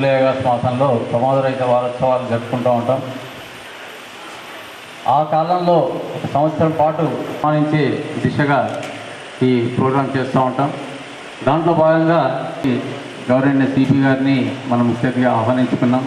July August మాసంలో ప్రమాదరహిత వారోత్సవాలు జరుపుకుంటూ ఉంటాం ఆ కాలంలో ఒక సంవత్సరం పాటు సన్మానించే దిశగా ఈ ప్రోగ్రాం చేస్తూ ఉంటాం దాంట్లో భాగంగా ఈ గౌరవనీయ సిపి గారిని మనం ముఖ్య అతిథిగా ఆహ్వానించుకున్నాం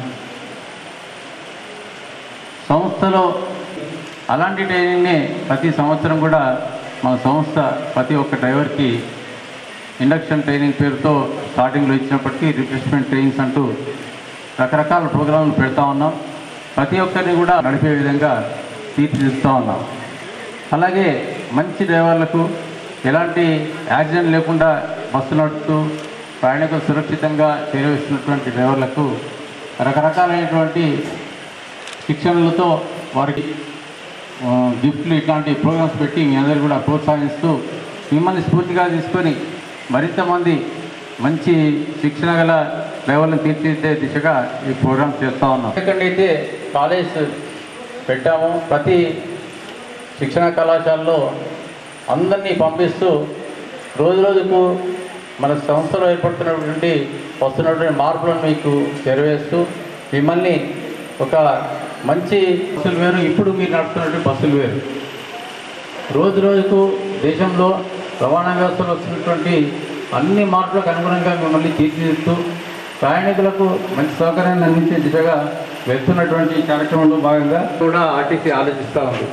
సంస్థలో అలాంటి ట్రైనింగ్ని ప్రతి సంవత్సరం కూడా మన సంస్థ ప్రతి ఒక్క డ్రైవర్కి ఇండక్షన్ ట్రైనింగ్ పేరుతో స్టార్టింగ్లో ఇచ్చినప్పటికీ రిఫ్రెష్మెంట్ ట్రైనింగ్స్ అంటూ రకరకాల ప్రోగ్రాంలు పెడతా ఉన్నాం ప్రతి ఒక్కరిని కూడా నడిపే విధంగా తీర్చిదిద్దుతూ ఉన్నాం అలాగే మంచి డ్రైవర్లకు ఎలాంటి యాక్సిడెంట్ లేకుండా బస్సు నడుపుతూ ప్రయాణికులు సురక్షితంగా చేరవేస్తున్నటువంటి డ్రైవర్లకు రకరకాలైనటువంటి శిక్షణలతో వారికి ఆ, గిఫ్ట్లు ఇట్లాంటి ప్రోగ్రామ్స్ పెట్టి మీ అందరు కూడా ప్రోత్సహిస్తూ మిమ్మల్ని స్ఫూర్తిగా తీసుకొని మరింత మంది మంచి శిక్షణ గల డ్రైవర్లను తీర్చిదిద్దే దిశగా ఈ ప్రోగ్రామ్ చేస్తూ ఉన్నాం ఎందుకంటే కాలేజ్ పెట్టాము ప్రతి శిక్షణ కళాశాలలో అందరినీ పంపిస్తూ రోజు రోజుకు మన సంస్థలో ఏర్పడుతున్నటువంటి వస్తున్నటువంటి మార్పులను మీకు చేరవేస్తూ మిమ్మల్ని ఒక మంచి బస్సులు వేరు ఇప్పుడు మీరు నడుపుతున్నటువంటి బస్సులు వేరు రోజు రోజుకు దేశంలో రవాణా వ్యవస్థలో వస్తున్నటువంటి అన్ని మార్పులకు అనుగుణంగా మిమ్మల్ని తీర్చిదిద్దుతూ ప్రయాణికులకు మంచి సౌకర్యాన్ని అందించే దిశగా వెళ్తున్నటువంటి కార్యక్రమంలో భాగంగా కూడా ఆర్టీసీ ఆలోచిస్తూ ఉంది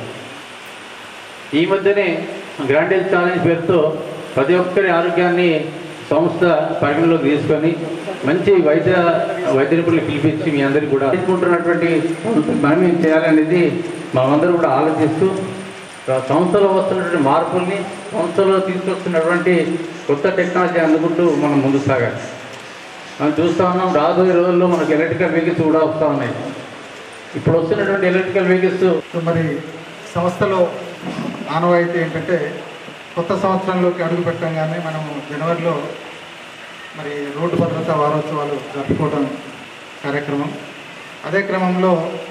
ఈ మధ్యనే గ్రాండ్ హెల్త్ ఛాలెంజ్ పేరుతో ప్రతి ఒక్కరి ఆరోగ్యాన్ని సంస్థ పరిగణలోకి తీసుకొని మంచి వైద్య వైద్య నిపుణులు పిలిపించి మీ అందరికీ కూడా తీసుకుంటున్నటువంటి మనం ఏం చేయాలనేది మనమందరం కూడా ఆలోచిస్తూ ఆ సంస్థలో వస్తున్నటువంటి మార్పుల్ని సంస్థలో తీసుకొస్తున్నటువంటి కొత్త టెక్నాలజీ అందుకుంటూ మనం ముందుకు సాగాలి మనం చూస్తూ ఉన్నాం రాబోయే రోజుల్లో మనకు ఎలక్ట్రికల్ వెహికల్స్ కూడా వస్తూ ఉన్నాయి ఇప్పుడు వస్తున్నటువంటి ఎలక్ట్రికల్ వెహికల్స్ మరి సంస్థలో ఆనవాయితీ ఏంటంటే కొత్త సంవత్సరంలోకి అడుగు పెట్టంగానే మనము జనవరిలో మరి రోడ్డు భద్రతా వారోత్సవాలు జరుపుకోవడం కార్యక్రమం అదే క్రమంలో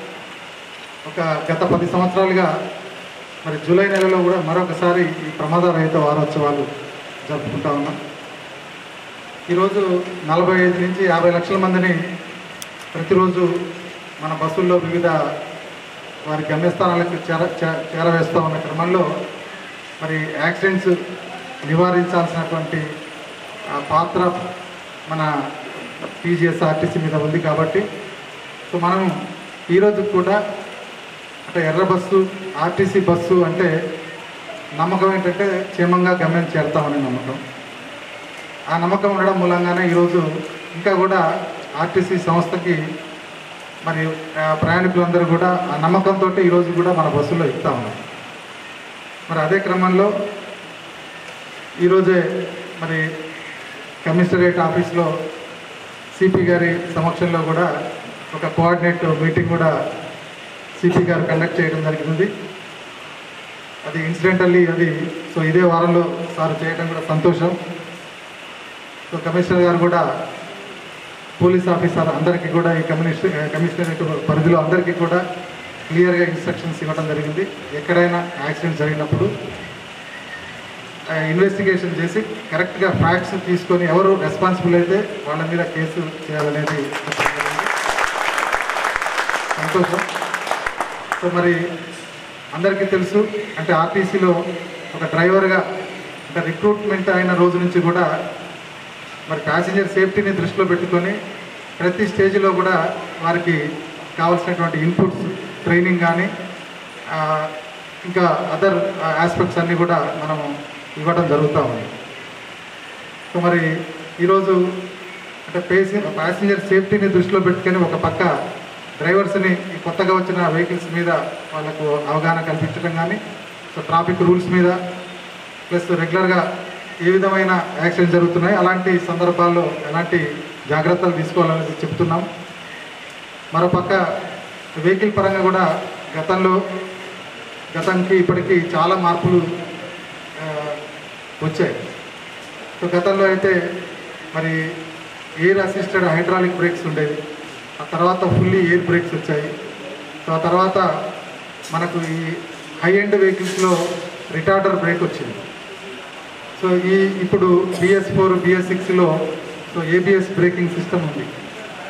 ఒక గత పది సంవత్సరాలుగా మరి జూలై నెలలో కూడా మరొకసారి ఈ ప్రమాద రహిత వారోత్సవాలు జరుపుకుంటా ఉన్నాం ఈరోజు నలభై ఐదు నుంచి యాభై లక్షల మందిని ప్రతిరోజు మన బస్సుల్లో వివిధ వారి గమ్యస్థానాలకు చేర చే- చేరవేస్తూ ఉన్న క్రమంలో మరి యాక్సిడెంట్స్ నివారించాల్సినటువంటి ఆ పాత్ర మన టీజీఎస్ఆర్టీసీ మీద ఉంది కాబట్టి సో మనం ఈరోజు కూడా అంటే ఎర్ర బస్సు ఆర్టీసీ బస్సు అంటే నమ్మకం ఏంటంటే క్షేమంగా గమ్యం చేరుతామనే నమ్మకం ఆ నమ్మకం ఉండడం మూలంగానే ఈరోజు ఇంకా కూడా ఆర్టీసీ సంస్థకి మరి ఆ, ప్రయాణికులందరూ కూడా ఆ నమ్మకంతో ఈరోజు కూడా మన బస్సులో ఎక్కుతా ఉన్నాం మరి అదే క్రమంలో ఈరోజే మరి కమిషనరేట్ ఆఫీస్లో సిపి గారి సమక్షంలో కూడా ఒక కోఆర్డినేట్ మీటింగ్ కూడా సిపి గారు కండక్ట్ చేయడం జరిగింది అది ఇన్సిడెంటల్లీ అది సో ఇదే వారంలో సార్ చేయడం కూడా సంతోషం సో కమిషనర్ గారు కూడా పోలీస్ ఆఫీసర్ అందరికీ కూడా ఈ కమిషనర్ కమిషనరేట్ పరిధిలో అందరికీ కూడా క్లియర్గా ఇన్స్ట్రక్షన్స్ ఇవ్వడం జరిగింది ఎక్కడైనా యాక్సిడెంట్ జరిగినప్పుడు ఇన్వెస్టిగేషన్ చేసి కరెక్ట్గా ఫ్యాక్ట్స్ తీసుకొని ఎవరు రెస్పాన్సిబుల్ అయితే వాళ్ళ మీద కేసు చేయాలనేది చెప్పడం జరిగింది. సంతోషం సో మరి అందరికీ తెలుసు అంటే ఆర్టీసీలో ఒక డ్రైవర్గా అంటే రిక్రూట్మెంట్ అయిన రోజు నుంచి కూడా మరి ప్యాసింజర్ సేఫ్టీని దృష్టిలో పెట్టుకొని ప్రతి స్టేజ్లో కూడా వారికి కావాల్సినటువంటి ఇన్పుట్స్ ట్రైనింగ్ కానీ ఆ, ఇంకా అదర్ ఆస్పెక్ట్స్ అన్నీ కూడా మనము ఇవ్వడం జరుగుతూ ఉంది సో మరి ఈరోజు అంటే పేసి ప్యాసింజర్ సేఫ్టీని దృష్టిలో పెట్టుకొని ఒక పక్క డ్రైవర్స్ని ఈ కొత్తగా వచ్చిన వెహికల్స్ మీద వాళ్ళకు అవగాహన కల్పించడం కానీ సో ట్రాఫిక్ రూల్స్ మీద ప్లస్ రెగ్యులర్గా ఏ విధమైన యాక్సిడెంట్ జరుగుతున్నాయి అలాంటి సందర్భాల్లో ఎలాంటి జాగ్రత్తలు తీసుకోవాలనేది చెప్తున్నాం మరోపక్క వెహికల్ పరంగా కూడా గతంలో గతానికి ఇప్పటికీ చాలా మార్పులు ఆ, వచ్చాయి సో గతంలో అయితే మరి ఎయిర్ అసిస్టెడ్ హైడ్రాలిక్ బ్రేక్స్ ఉండేవి ఆ తర్వాత ఫుల్లీ ఎయిర్ బ్రేక్స్ వచ్చాయి సో ఆ తర్వాత మనకు ఈ హై ఎండ్ వెహికల్స్లో రిటార్డర్ బ్రేక్ వచ్చింది సో ఈ ఇప్పుడు బిఎస్ ఫోర్ బిఎస్ సిక్స్లో సో ఏబిఎస్ బ్రేకింగ్ సిస్టమ్ ఉంది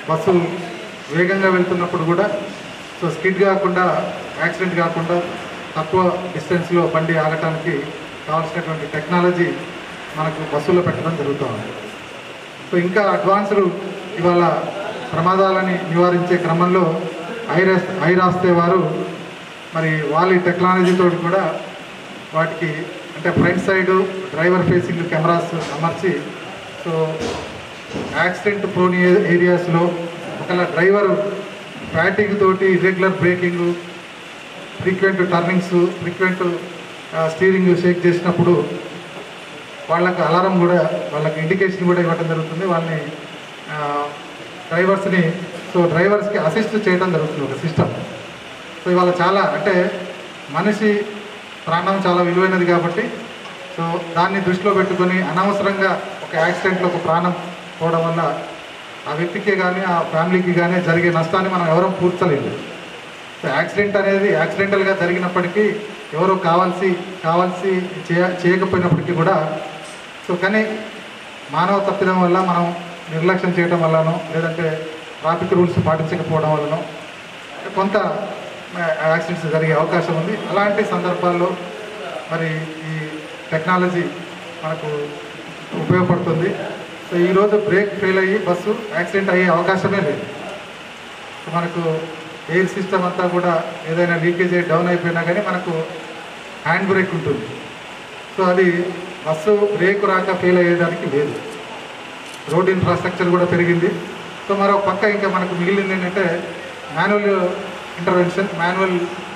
బస్సు వేగంగా వెళ్తున్నప్పుడు కూడా సో స్కిడ్ కాకుండా యాక్సిడెంట్ కాకుండా తక్కువ డిస్టెన్స్లో బండి ఆగటానికి కావాల్సినటువంటి టెక్నాలజీ మనకు బస్సులో పెట్టడం జరుగుతూ ఉంది సో ఇంకా అడ్వాన్స్డ్ ఇవాళ ప్రమాదాలని నివారించే క్రమంలో ఐరాస్ ఐరాస్తే వారు మరి వాళ్ళ టెక్నాలజీతో కూడా వాటికి అంటే front side driver facing cameras అమర్చి సో యాక్సిడెంట్ ప్రోని ఏరియాస్లో ఒకవేళ డ్రైవర్ ఫ్యాటింగ్ తోటి irregular braking frequent turnings frequent steering shake చేసినప్పుడు వాళ్ళకి అలారం కూడా వాళ్ళకి ఇండికేషన్ కూడా ఇవ్వడం జరుగుతుంది వాళ్ళని ఆ, డ్రైవర్స్ని సో డ్రైవర్స్కి అసిస్ట్ చేయడం జరుగుతుంది ఒక సిస్టమ్ సో ఇవాళ చాలా అంటే మనిషి ప్రాణం చాలా విలువైనది కాబట్టి సో దాన్ని దృష్టిలో పెట్టుకొని అనవసరంగా ఒక యాక్సిడెంట్లో ఒక ప్రాణం పోవడం వల్ల ఆ వ్యక్తికి కానీ ఆ ఫ్యామిలీకి కానీ జరిగే నష్టాన్ని మనం ఎవరూ పూడ్చలేదు సో యాక్సిడెంట్ అనేది యాక్సిడెంటల్గా జరిగినప్పటికీ ఎవరో కావాల్సి కావాల్సి చేయ చేయకపోయినప్పటికీ కూడా సో కానీ మానవ తప్పిదం వల్ల మనం నిర్లక్ష్యం చేయడం వల్లనో లేదంటే ట్రాఫిక్ రూల్స్ పాటించకపోవడం వల్లనో కొంత యాక్సిడెంట్స్ జరిగే అవకాశం ఉంది అలాంటి సందర్భాల్లో మరి ఈ టెక్నాలజీ మనకు ఉపయోగపడుతుంది సో ఈరోజు బ్రేక్ ఫెయిల్ అయ్యి బస్సు యాక్సిడెంట్ అయ్యే అవకాశమే లేదు సో మనకు ఎయిర్ సిస్టమ్ అంతా కూడా ఏదైనా లీకేజ్ అయ్యి డౌన్ అయిపోయినా కానీ మనకు హ్యాండ్ బ్రేక్ ఉంటుంది సో అది బస్సు బ్రేక్ రాక ఫెయిల్ అయ్యేదానికి లేదు రోడ్ ఇన్ఫ్రాస్ట్రక్చర్ కూడా పెరిగింది సో మరో పక్క ఇంకా మనకు మిగిలింది ఏంటంటే మాన్యువల్ ఇంటర్వెన్షన్ మాన్యువల్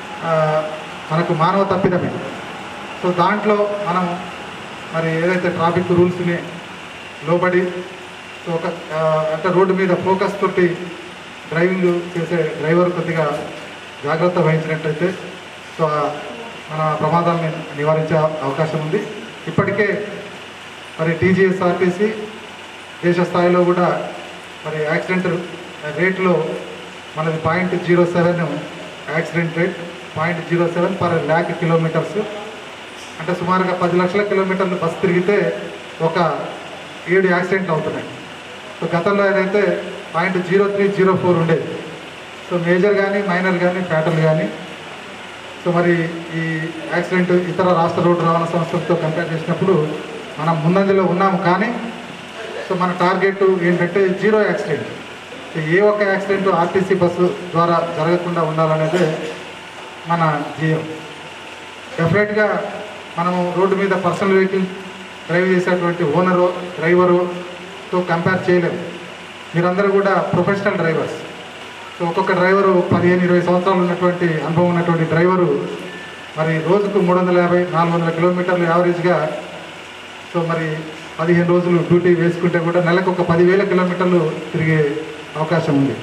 మనకు మానవ తప్పిదమే సో దాంట్లో మనం మరి ఏదైతే ట్రాఫిక్ రూల్స్ని లోబడి సో ఒక ఆ, అంటే రోడ్డు మీద ఫోకస్ తోటి డ్రైవింగ్ చేసే డ్రైవర్ కొద్దిగా జాగ్రత్త వహించినట్టయితే సో ఆ మన ప్రమాదాలని నివారించే అవకాశం ఉంది ఇప్పటికే మరి టీజీఎస్ఆర్టీసీ దేశ స్థాయిలో కూడా మరి యాక్సిడెంట్ రేట్లో మనది point zero seven accident rate point zero seven per lakh kilometres అంటే సుమారుగా పది లక్షల కిలోమీటర్లు బస్సు తిరిగితే ఒక ఏడు యాక్సిడెంట్లు అవుతున్నాయి సో గతంలో ఏదైతే point zero three zero four ఉండేది సో మేజర్ కానీ మైనర్ కానీ ఫ్యాటల్ కానీ సో మరి ఈ యాక్సిడెంట్ ఇతర రాష్ట్ర రోడ్డు రవాణా సంస్థలతో కంపేర్ చేసినప్పుడు మనం ముందంజలో ఉన్నాము కానీ సో మన టార్గెట్ ఏంటంటే జీరో యాక్సిడెంట్ సో ఏ ఒక్క యాక్సిడెంట్ ఆర్టీసీ బస్సు ద్వారా జరగకుండా ఉండాలనేదే మన ధ్యేయం డెఫినెట్గా మనము రోడ్డు మీద పర్సనల్ వెహికల్ డ్రైవ్ చేసేటువంటి ఓనరు డ్రైవరుతో కంపేర్ చేయలేము మీరందరూ కూడా ప్రొఫెషనల్ డ్రైవర్స్ సో ఒక్కొక్క డ్రైవరు పదిహేను ఇరవై సంవత్సరాలు ఉన్నటువంటి అనుభవం ఉన్నటువంటి డ్రైవరు మరి రోజుకు మూడు వందల యాభై నాలుగు వందల కిలోమీటర్లు యావరేజ్గా సో మరి పదిహేను రోజులు డ్యూటీ వేసుకుంటే కూడా నెలకు ఒక పదివేల కిలోమీటర్లు తిరిగే అవకాశం ఉంది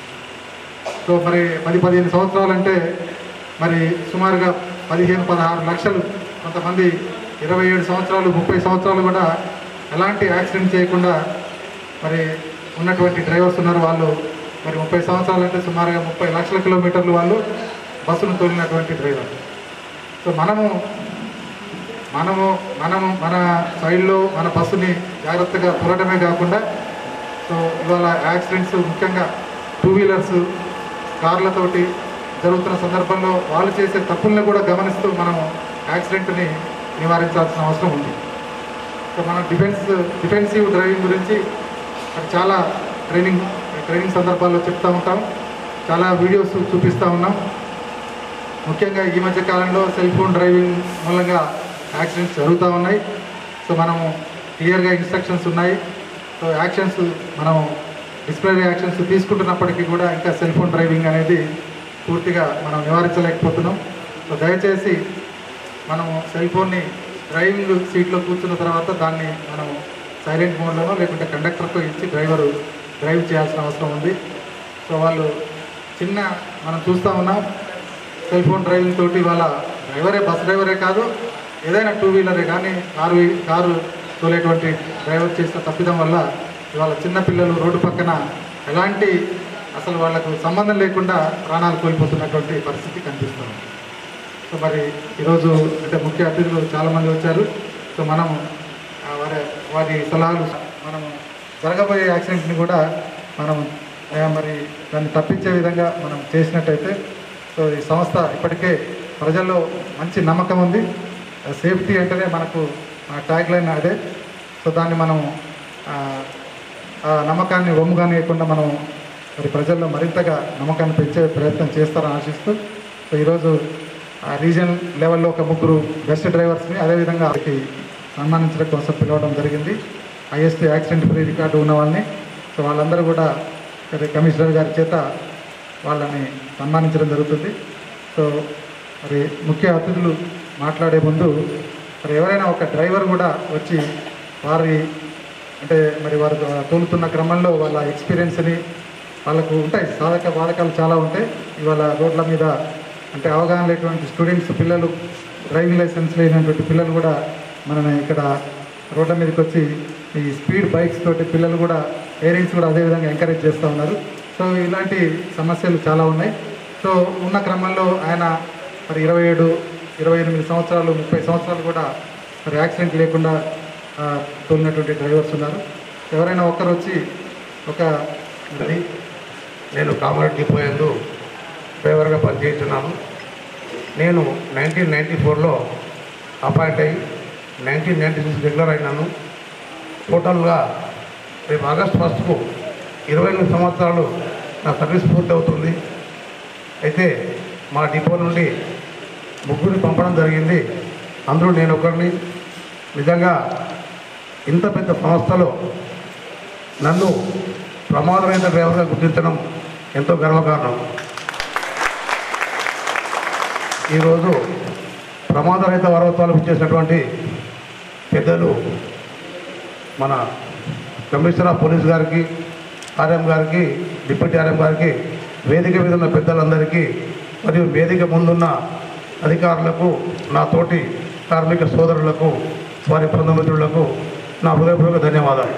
సో మరి పది పదిహేను సంవత్సరాలు అంటే మరి సుమారుగా పదిహేను పదహారు లక్షలు కొంతమంది ఇరవై ఏడు సంవత్సరాలు ముప్పై సంవత్సరాలు కూడా ఎలాంటి యాక్సిడెంట్ చేయకుండా మరి ఉన్నటువంటి డ్రైవర్స్ ఉన్నారు వాళ్ళు మరి ముప్పై సంవత్సరాలు అంటే సుమారుగా ముప్పై లక్షల కిలోమీటర్లు వాళ్ళు బస్సును తోలినటువంటి డ్రైవర్ సో మనము మనము మనము మన సైడ్లో మన బస్సుని జాగ్రత్తగా తోలటమే కాకుండా సో ఇవాళ యాక్సిడెంట్స్ ముఖ్యంగా టూ వీలర్స్ కార్లతోటి జరుగుతున్న సందర్భంలో వాళ్ళు చేసే తప్పుల్ని కూడా గమనిస్తూ మనము యాక్సిడెంట్ని నివారించాల్సిన అవసరం ఉంది సో మనం డిఫెన్స్ డిఫెన్సివ్ డ్రైవింగ్ గురించి మరి చాలా ట్రైనింగ్ ట్రైనింగ్ సందర్భాల్లో చెప్తూ ఉంటాం చాలా వీడియోస్ చూపిస్తూ ఉన్నాం ముఖ్యంగా ఈ మధ్య కాలంలో సెల్ ఫోన్ డ్రైవింగ్ మూలంగా యాక్సిడెంట్స్ జరుగుతూ ఉన్నాయి సో మనము క్లియర్గా ఇన్స్ట్రక్షన్స్ ఉన్నాయి సో యాక్షన్స్ మనం డిస్ప్లే యాక్షన్స్ తీసుకుంటున్నప్పటికీ కూడా ఇంకా సెల్ ఫోన్ డ్రైవింగ్ అనేది పూర్తిగా మనం నివారించలేకపోతున్నాం సో దయచేసి మనము సెల్ ఫోన్ని డ్రైవింగ్ సీట్లో కూర్చున్న తర్వాత దాన్ని మనము సైలెంట్ మోడ్లోనో లేకుంటే కండక్టర్తో ఇచ్చి డ్రైవరు డ్రైవ్ చేయాల్సిన అవసరం ఉంది సో వాళ్ళు చిన్న మనం చూస్తూ ఉన్నాం సెల్ ఫోన్ డ్రైవింగ్ తోటి వాళ్ళ డ్రైవరే బస్ డ్రైవరే కాదు ఏదైనా టూ వీలరే కానీ కారు కారు తోలేటువంటి డ్రైవర్ చేసిన తప్పిదం వల్ల ఇవాళ చిన్నపిల్లలు రోడ్డు పక్కన ఎలాంటి అసలు వాళ్ళకు సంబంధం లేకుండా ప్రాణాలు కోల్పోతున్నటువంటి పరిస్థితి కనిపిస్తుంది సో మరి ఈరోజు అంటే ముఖ్య అతిథులు చాలామంది వచ్చారు సో మనము ఆ, వారి వారి సలహాలు మనము జరగబోయే యాక్సిడెంట్ని కూడా మనం ఆ, మరి దాన్ని తప్పించే విధంగా మనం చేసినట్టయితే సో ఈ సంస్థ ఇప్పటికే ప్రజల్లో మంచి నమ్మకం ఉంది సేఫ్టీ అంటేనే మనకు ట్యాగ్ లైన్ అదే సో దాన్ని మనం ఆ, ఆ నమ్మకాన్ని ఒమ్ముగానియకుండా మనం మరి ప్రజల్లో మరింతగా నమ్మకాన్ని పెంచే ప్రయత్నం చేస్తారని ఆశిస్తూ సో ఈరోజు ఆ రీజనల్ లెవెల్లో ఒక ముగ్గురు బెస్ట్ డ్రైవర్స్ని అదేవిధంగా వారికి సన్మానించడం కోసం పిలవడం జరిగింది హైయెస్ట్ యాక్సిడెంట్ ఫ్రీ రికార్డు ఉన్న వాళ్ళని సో వాళ్ళందరూ కూడా మరి కమిషనర్ గారి చేత వాళ్ళని సన్మానించడం జరుగుతుంది సో మరి ముఖ్య అతిథులు మాట్లాడే ముందు మరి ఎవరైనా ఒక డ్రైవర్ కూడా వచ్చి వారి అంటే మరి వారు తోలుతున్న క్రమంలో వాళ్ళ ఎక్స్పీరియన్స్ని వాళ్ళకు ఉంటాయి సాధక బాధకాలు చాలా ఉంటాయి ఇవాళ రోడ్ల మీద అంటే అవగాహన లేనటువంటి స్టూడెంట్స్ పిల్లలు డ్రైవింగ్ లైసెన్స్ లేనటువంటి పిల్లలు కూడా మన ఇక్కడ రోడ్ల మీదకి వచ్చి ఈ స్పీడ్ బైక్స్ తోటి పిల్లలు కూడా పేరెంట్స్ కూడా అదేవిధంగా ఎంకరేజ్ చేస్తూ ఉన్నారు సో ఇలాంటి సమస్యలు చాలా ఉన్నాయి సో ఉన్న క్రమంలో ఆయన మరి ఇరవై ఏడు ఇరవై ఎనిమిది సంవత్సరాలు ముప్పై సంవత్సరాలు కూడా మరి యాక్సిడెంట్ లేకుండా ఆ, తోలినటువంటి డ్రైవర్స్ ఉన్నారు ఎవరైనా ఒక్కరు వచ్చి ఒక అది నేను కామారెడ్డి డిపో యందు డ్రైవర్గా పనిచేస్తున్నాను నేను నైన్టీన్ నైంటీ ఫోర్లో అపాయింట్ అయ్యి నైన్టీన్ నైంటీ సిక్స్ రెగ్యులర్ అయినాను టోటల్గా రేపు ఆగస్ట్ ఫస్ట్కు ఇరవై ఎనిమిది సంవత్సరాలు నా సర్వీస్ పూర్తి అవుతుంది అయితే మా డిపో నుండి ముగ్గురిని పంపడం జరిగింది అందులో నేను ఒకరిని నిజంగా ఇంత పెద్ద సంస్థలో నన్ను ప్రమాదరహిత డ్రైవర్గా గుర్తించడం ఎంతో గర్వకారణం ఈరోజు ప్రమాదరహిత వరవత్వాలకు ఇచ్చేసినటువంటి పెద్దలు మన కమిషనర్ ఆఫ్ పోలీస్ గారికి ఆర్ఎం గారికి డిప్యూటీ ఆర్ఎం గారికి వేదిక మీద ఉన్న పెద్దలందరికీ మరియు వేదిక ముందున్న అధికారులకు నా తోటి కార్మిక సోదరులకు వారి బంధుమిత్రులకు నా హృదయపూర్వక ధన్యవాదాలు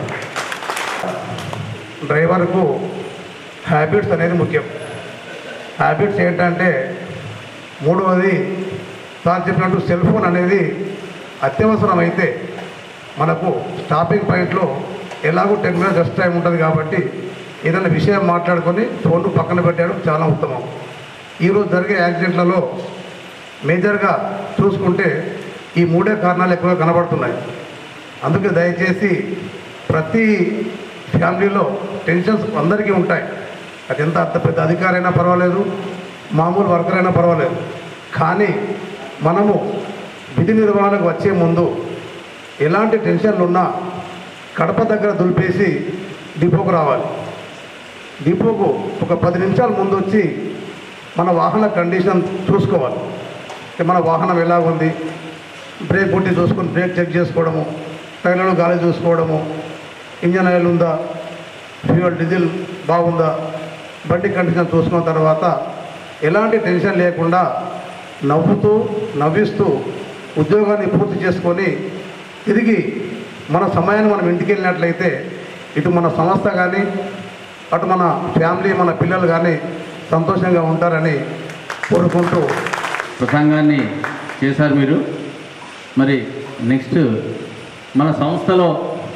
డ్రైవర్కు హ్యాబిట్స్ అనేది ముఖ్యం హ్యాబిట్స్ ఏంటంటే మూడవది సార్ చెప్పినట్టు సెల్ ఫోన్ అనేది అత్యవసరం అయితే మనకు స్టాపింగ్ పాయింట్లో ఎలాగో టెన్ మినిట్స్ రెస్ట్ టైం ఉంటుంది కాబట్టి ఏదైనా విషయం మాట్లాడుకొని ఫోన్ పక్కన పెట్టడం చాలా ఉత్తమం ఈరోజు జరిగే యాక్సిడెంట్లలో మేజర్గా చూసుకుంటే ఈ మూడే కారణాలు ఎక్కువగా కనబడుతున్నాయి అందుకే దయచేసి ప్రతి ఫ్యామిలీలో టెన్షన్స్ అందరికీ ఉంటాయి అది ఎంత అంత పెద్ద అధికారైనా పర్వాలేదు మామూలు వర్కర్ అయినా పర్వాలేదు కానీ మనము విధి నిర్వహణకు వచ్చే ముందు ఎలాంటి టెన్షన్లు ఉన్నా కడప దగ్గర దులిపేసి డిపోకు రావాలి డిపోకు ఒక పది నిమిషాల ముందు వచ్చి మన వాహన కండిషన్ చూసుకోవాలి అంటే మన వాహనం ఎలా ఉంది బ్రేక్ కొట్టి చూసుకొని బ్రేక్ చెక్ చేసుకోవడము టైర్లలో గాలి చూసుకోవడము ఇంజన్ ఆయిల్ ఉందా ఫ్యూయల్ డీజిల్ బాగుందా బండి కండిషన్ చూసుకున్న తర్వాత ఎలాంటి టెన్షన్ లేకుండా నవ్వుతూ నవ్విస్తూ ఉద్యోగాన్ని పూర్తి చేసుకొని తిరిగి మన సమయాన్ని మనం ఇంటికి వెళ్ళినట్లయితే ఇటు మన సంస్థ కానీ అటు మన ఫ్యామిలీ మన పిల్లలు కానీ సంతోషంగా ఉంటారని కోరుకుంటూ ప్రసంగాన్ని చేశారు మీరు మరి నెక్స్ట్ మన సంస్థలో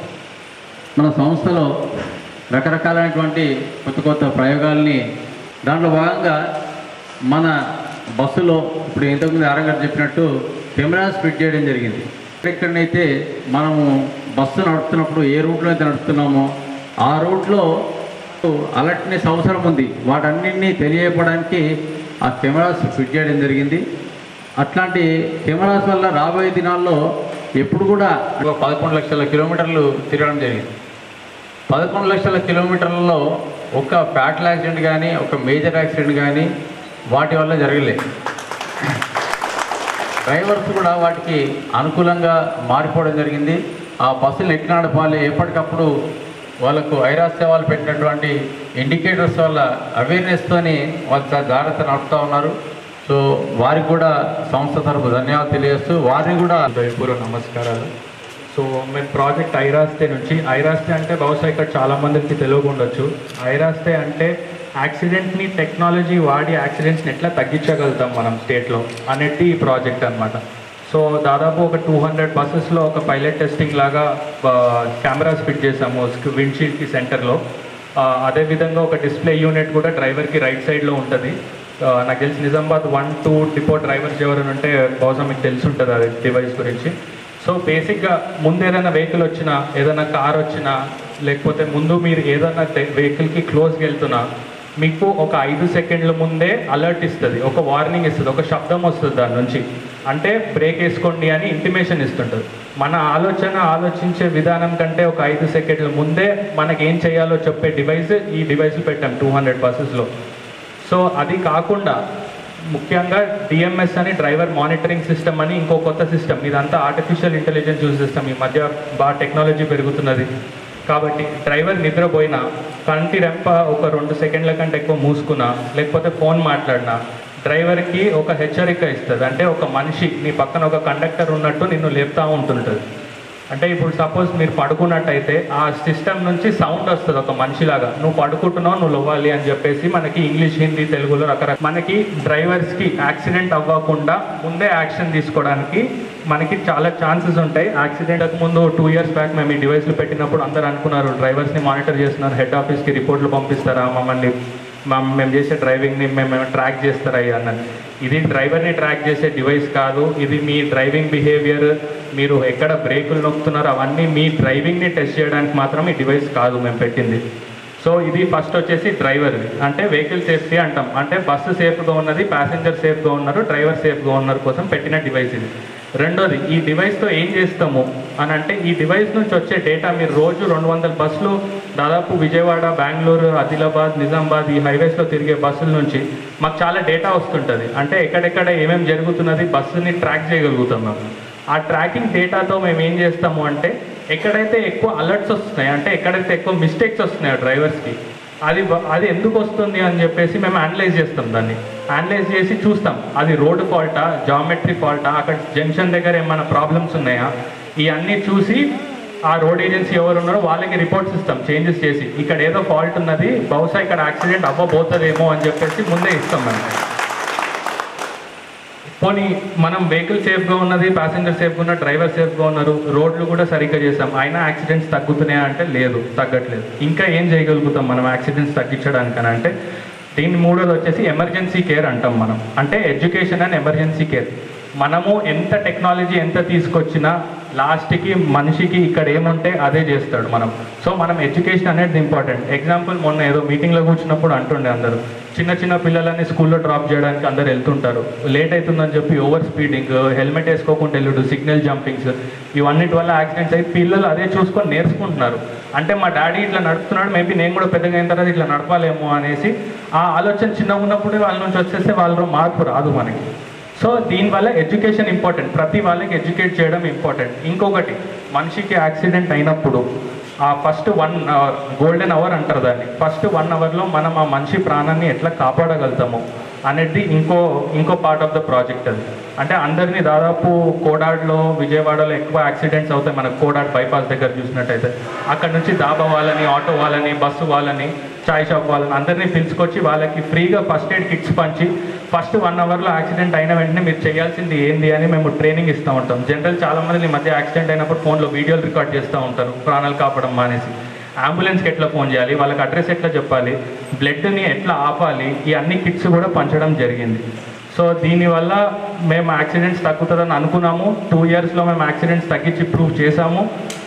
మన సంస్థలో రకరకాలైనటువంటి కొత్త కొత్త ప్రయోగాల్ని దాంట్లో భాగంగా మన బస్సులో ఇప్పుడు ఇంతకుముందు ఆరంగారు చెప్పినట్టు కెమెరాస్ ఫిట్ చేయడం జరిగింది ఎక్కడైతే మనము బస్సు నడుపుతున్నప్పుడు ఏ రూట్లో అయితే నడుపుతున్నామో ఆ రూట్లో అలర్ట్నెస్ అవసరం ఉంది వాటన్నింటినీ తెలియజేయడానికి ఆ కెమెరాస్ ఫిట్ చేయడం జరిగింది అట్లాంటి కెమెరాస్ వల్ల రాబోయే దినాల్లో ఎప్పుడు కూడా ఒక పదకొండు లక్షల కిలోమీటర్లు తిరగడం జరిగింది పదకొండు లక్షల కిలోమీటర్లలో ఒక ఫ్యాటల్ యాక్సిడెంట్ కానీ ఒక మేజర్ యాక్సిడెంట్ కానీ వాటి వల్ల జరగలేదు డ్రైవర్స్ కూడా వాటికి అనుకూలంగా మారిపోవడం జరిగింది ఆ బస్సులు ఎట్లా నడపాలి ఎప్పటికప్పుడు వాళ్ళకు ఐరాస్య పెట్టినటువంటి ఇండికేటర్స్ వల్ల అవేర్నెస్తోని వాళ్ళు చాలా జాగ్రత్త నడుపుతూ ఉన్నారు సో వారికి కూడా సంస్థ తరపు ధన్యవాదాలు తెలియజేస్తూ వారిని కూడా హృదయపూర్వ నమస్కారాలు సో మేము ప్రాజెక్ట్ ఐరాస్తే నుంచి ఐరాస్తే అంటే బహుశా ఇక్కడ చాలా మందికి తెలియకుండొచ్చు ఐరాస్తే అంటే యాక్సిడెంట్ని టెక్నాలజీ వాడి యాక్సిడెంట్స్ని ఎట్లా తగ్గించగలుగుతాం మనం స్టేట్లో అనేది ఈ ప్రాజెక్ట్ అనమాట సో దాదాపు ఒక టూ హండ్రెడ్ బస్సెస్లో ఒక పైలట్ టెస్టింగ్ లాగా కెమెరాస్ ఫిట్ చేసాము విండ్షీల్డ్కి సెంటర్లో ఆ, అదేవిధంగా ఒక డిస్ప్లే యూనిట్ కూడా డ్రైవర్కి రైట్ సైడ్లో ఉంటుంది ఆ, నాకు తెలిసి Nizamabad one two depot drivers ఎవరైనా ఉంటే బహుశా మీకు తెలిసి ఉంటుంది అది డివైస్ గురించి సో బేసిక్గా ముందు ఏదైనా వెహికల్ వచ్చినా ఏదైనా కార్ వచ్చినా లేకపోతే ముందు మీరు ఏదైనా వెహికల్కి క్లోజ్కి వెళ్తున్నా మీకు ఒక ఐదు సెకండ్ల ముందే అలర్ట్ ఇస్తుంది ఒక వార్నింగ్ ఇస్తుంది ఒక శబ్దం వస్తుంది దాని నుంచి అంటే బ్రేక్ వేసుకోండి అని ఇంటిమేషన్ ఇస్తుంటుంది మన ఆలోచన ఆలోచించే విధానం కంటే ఒక ఐదు సెకండ్ల ముందే మనకి ఏం చేయాలో చెప్పే డివైస్ ఈ డివైస్ పెట్టాం టూ హండ్రెడ్ బస్సెస్లో సో అది కాకుండా ముఖ్యంగా డిఎంఎస్ అని డ్రైవర్ మానిటరింగ్ సిస్టమ్ అని ఇంకో కొత్త సిస్టమ్ ఇదంతా ఆర్టిఫిషియల్ ఇంటెలిజెన్స్ యూజ్ చేస్తాం ఈ మధ్య బాగా టెక్నాలజీ పెరుగుతున్నది కాబట్టి డ్రైవర్ నిద్రపోయినా కంటి రెంప ఒక రెండు సెకండ్ల కంటే ఎక్కువ మూసుకున్నా లేకపోతే ఫోన్ మాట్లాడినా డ్రైవర్కి ఒక హెచ్చరిక ఇస్తుంది అంటే ఒక మనిషి నీ పక్కన ఒక కండక్టర్ ఉన్నట్టు నిన్ను లేపుతా ఉంటుంటుంది అంటే ఇప్పుడు సపోజ్ మీరు పడుకున్నట్టయితే ఆ సిస్టమ్ నుంచి సౌండ్ వస్తుంది ఒక మనిషిలాగా నువ్వు పడుకుంటున్నావు నువ్వు లవ్వాలి అని చెప్పేసి మనకి ఇంగ్లీష్ హిందీ తెలుగులో రకరకాల మనకి డ్రైవర్స్కి యాక్సిడెంట్ అవ్వకుండా ముందే యాక్షన్ తీసుకోవడానికి మనకి చాలా ఛాన్సెస్ ఉంటాయి యాక్సిడెంట్ ముందు టూ ఇయర్స్ బ్యాక్ మేము ఈ డివైస్లు పెట్టినప్పుడు అందరూ అనుకున్నారు డ్రైవర్స్ని మానిటర్ చేస్తున్నారు హెడ్ ఆఫీస్కి రిపోర్ట్లు పంపిస్తారా మమ్మల్ని మా- మేము చేసే డ్రైవింగ్ని మేము ట్రాక్ చేస్తారా అన్నది ఇది డ్రైవర్ని ట్రాక్ చేసే డివైస్ కాదు ఇది మీ డ్రైవింగ్ బిహేవియర్ మీరు ఎక్కడ బ్రేకులు నొక్కుతున్నారో అవన్నీ మీ డ్రైవింగ్ని టెస్ట్ చేయడానికి మాత్రం ఈ డివైస్ కాదు మేము పెట్టింది సో ఇది ఫస్ట్ వచ్చేసి డ్రైవర్ది అంటే వెహికల్ సేఫ్టీ అంటాం అంటే బస్సు సేఫ్గా ఉన్నది ప్యాసింజర్ సేఫ్గా ఉన్నారు డ్రైవర్ సేఫ్గా ఉన్నారు కోసం పెట్టిన డివైస్ ఇది రెండోది ఈ డివైస్తో ఏం చేస్తాము అని అంటే ఈ డివైస్ నుంచి వచ్చే డేటా మీరు రోజు రెండు వందల బస్సులు దాదాపు విజయవాడ బెంగళూరు ఆదిలాబాద్ నిజామాబాద్ ఈ హైవేస్లో తిరిగే బస్సుల నుంచి మాకు చాలా డేటా వస్తుంటుంది అంటే ఎక్కడెక్కడ ఏమేమి జరుగుతున్నది బస్సుని ట్రాక్ చేయగలుగుతాం మేము ఆ ట్రాకింగ్ డేటాతో మేము ఏం చేస్తాము అంటే ఎక్కడైతే ఎక్కువ అలర్ట్స్ వస్తున్నాయి అంటే ఎక్కడైతే ఎక్కువ మిస్టేక్స్ వస్తున్నాయో డ్రైవర్స్కి అది బ- అది ఎందుకు వస్తుంది అని చెప్పేసి మేము అనలైజ్ చేస్తాం దాన్ని అనలైజ్ చేసి చూస్తాం అది రోడ్ ఫాల్టా జామెట్రీ ఫాల్టా అక్కడ జంక్షన్ దగ్గర ఏమైనా ప్రాబ్లమ్స్ ఉన్నాయా ఇవన్నీ చూసి ఆ రోడ్ ఏజెన్సీ ఎవరు ఉన్నారో వాళ్ళకి రిపోర్ట్స్ ఇస్తాం చేంజెస్ చేసి ఇక్కడ ఏదో ఫాల్ట్ ఉన్నది బహుశా ఇక్కడ యాక్సిడెంట్ అవ్వబోతుందేమో అని చెప్పేసి ముందే ఇస్తాం మనం పోనీ మనం వెహికల్ సేఫ్గా ఉన్నది ప్యాసింజర్ సేఫ్గా ఉన్న డ్రైవర్ సేఫ్గా ఉన్నారు రోడ్లు కూడా సరిగ్గా చేసాం అయినా యాక్సిడెంట్స్ తగ్గుతున్నాయా అంటే లేదు తగ్గట్లేదు ఇంకా ఏం చేయగలుగుతాం మనం యాక్సిడెంట్స్ తగ్గించడానికని అంటే దీని మూడోది వచ్చేసి ఎమర్జెన్సీ కేర్ అంటాం మనం అంటే ఎడ్యుకేషన్ అండ్ ఎమర్జెన్సీ కేర్ మనము ఎంత టెక్నాలజీ ఎంత తీసుకొచ్చినా లాస్ట్కి మనిషికి ఇక్కడ ఏముంటే అదే చేస్తాడు మనం సో మనం ఎడ్యుకేషన్ అనేది ఇంపార్టెంట్ ఎగ్జాంపుల్ మొన్న ఏదో మీటింగ్లో కూర్చున్నప్పుడు అంటుండే అందరూ చిన్న చిన్న పిల్లలని స్కూల్లో డ్రాప్ చేయడానికి అందరు వెళ్తుంటారు లేట్ అవుతుందని చెప్పి ఓవర్ స్పీడింగ్ హెల్మెట్ వేసుకోకుండా వెళ్ళుడు సిగ్నల్ జంపింగ్స్ ఇవన్నిటి వల్ల యాక్సిడెంట్స్ అయ్యి పిల్లలు అదే చూసుకొని నేర్చుకుంటున్నారు అంటే మా డాడీ ఇట్లా నడుపుతున్నాడు మేబీ నేను కూడా పెద్దగా అయిన తర్వాత ఇట్లా నడపాలేమో అనేసి ఆ ఆలోచన చిన్నగా ఉన్నప్పుడే వాళ్ళ నుంచి వచ్చేస్తే వాళ్ళలో మార్పు రాదు మనకి సో దీనివల్ల ఎడ్యుకేషన్ ఇంపార్టెంట్ ప్రతి వాళ్ళకి ఎడ్యుకేట్ చేయడం ఇంపార్టెంట్ ఇంకొకటి మనిషికి యాక్సిడెంట్ అయినప్పుడు ఆ first one hour golden hour అంటారు దాన్ని ఫస్ట్ వన్ అవర్లో మనం ఆ మనిషి ప్రాణాన్ని ఎట్లా కాపాడగలుగుతాము అనేది ఇంకో ఇంకో పార్ట్ ఆఫ్ ద ప్రాజెక్ట్ అది అంటే అందరినీ దాదాపు కోడాడ్లో విజయవాడలో ఎక్కువ యాక్సిడెంట్స్ అవుతాయి మనకు కోడాడ్ బైపాస్ దగ్గర చూసినట్టయితే అక్కడ నుంచి దాబా వాళ్ళని ఆటో వాళ్ళని బస్సు వాళ్ళని చాయ్ షాప్ వాళ్ళని అందరినీ పిలుచుకొచ్చి వాళ్ళకి ఫ్రీగా ఫస్ట్ ఎయిడ్ కిట్స్ పంచి ఫస్ట్ వన్ అవర్లో యాక్సిడెంట్ అయిన వెంటనే మీరు చేయాల్సింది ఏంది అని మేము ట్రైనింగ్ ఇస్తూ ఉంటాం జనరల్ చాలా మంది ఈ మధ్య యాక్సిడెంట్ అయినప్పుడు ఫోన్లో వీడియోలు రికార్డ్ చేస్తూ ఉంటారు ప్రాణాలు కాపాడడం మానేసి అంబులెన్స్కి ఎట్లా ఫోన్ చేయాలి వాళ్ళకి అడ్రస్ ఎట్లా చెప్పాలి బ్లడ్ని ఎట్లా ఆపాలి ఈ అన్ని కిట్స్ కూడా పంచడం జరిగింది సో దీనివల్ల మేము యాక్సిడెంట్స్ తగ్గుతుందని అనుకున్నాము టూ ఇయర్స్లో మేము యాక్సిడెంట్స్ తగ్గించి ప్రూవ్ చేశాము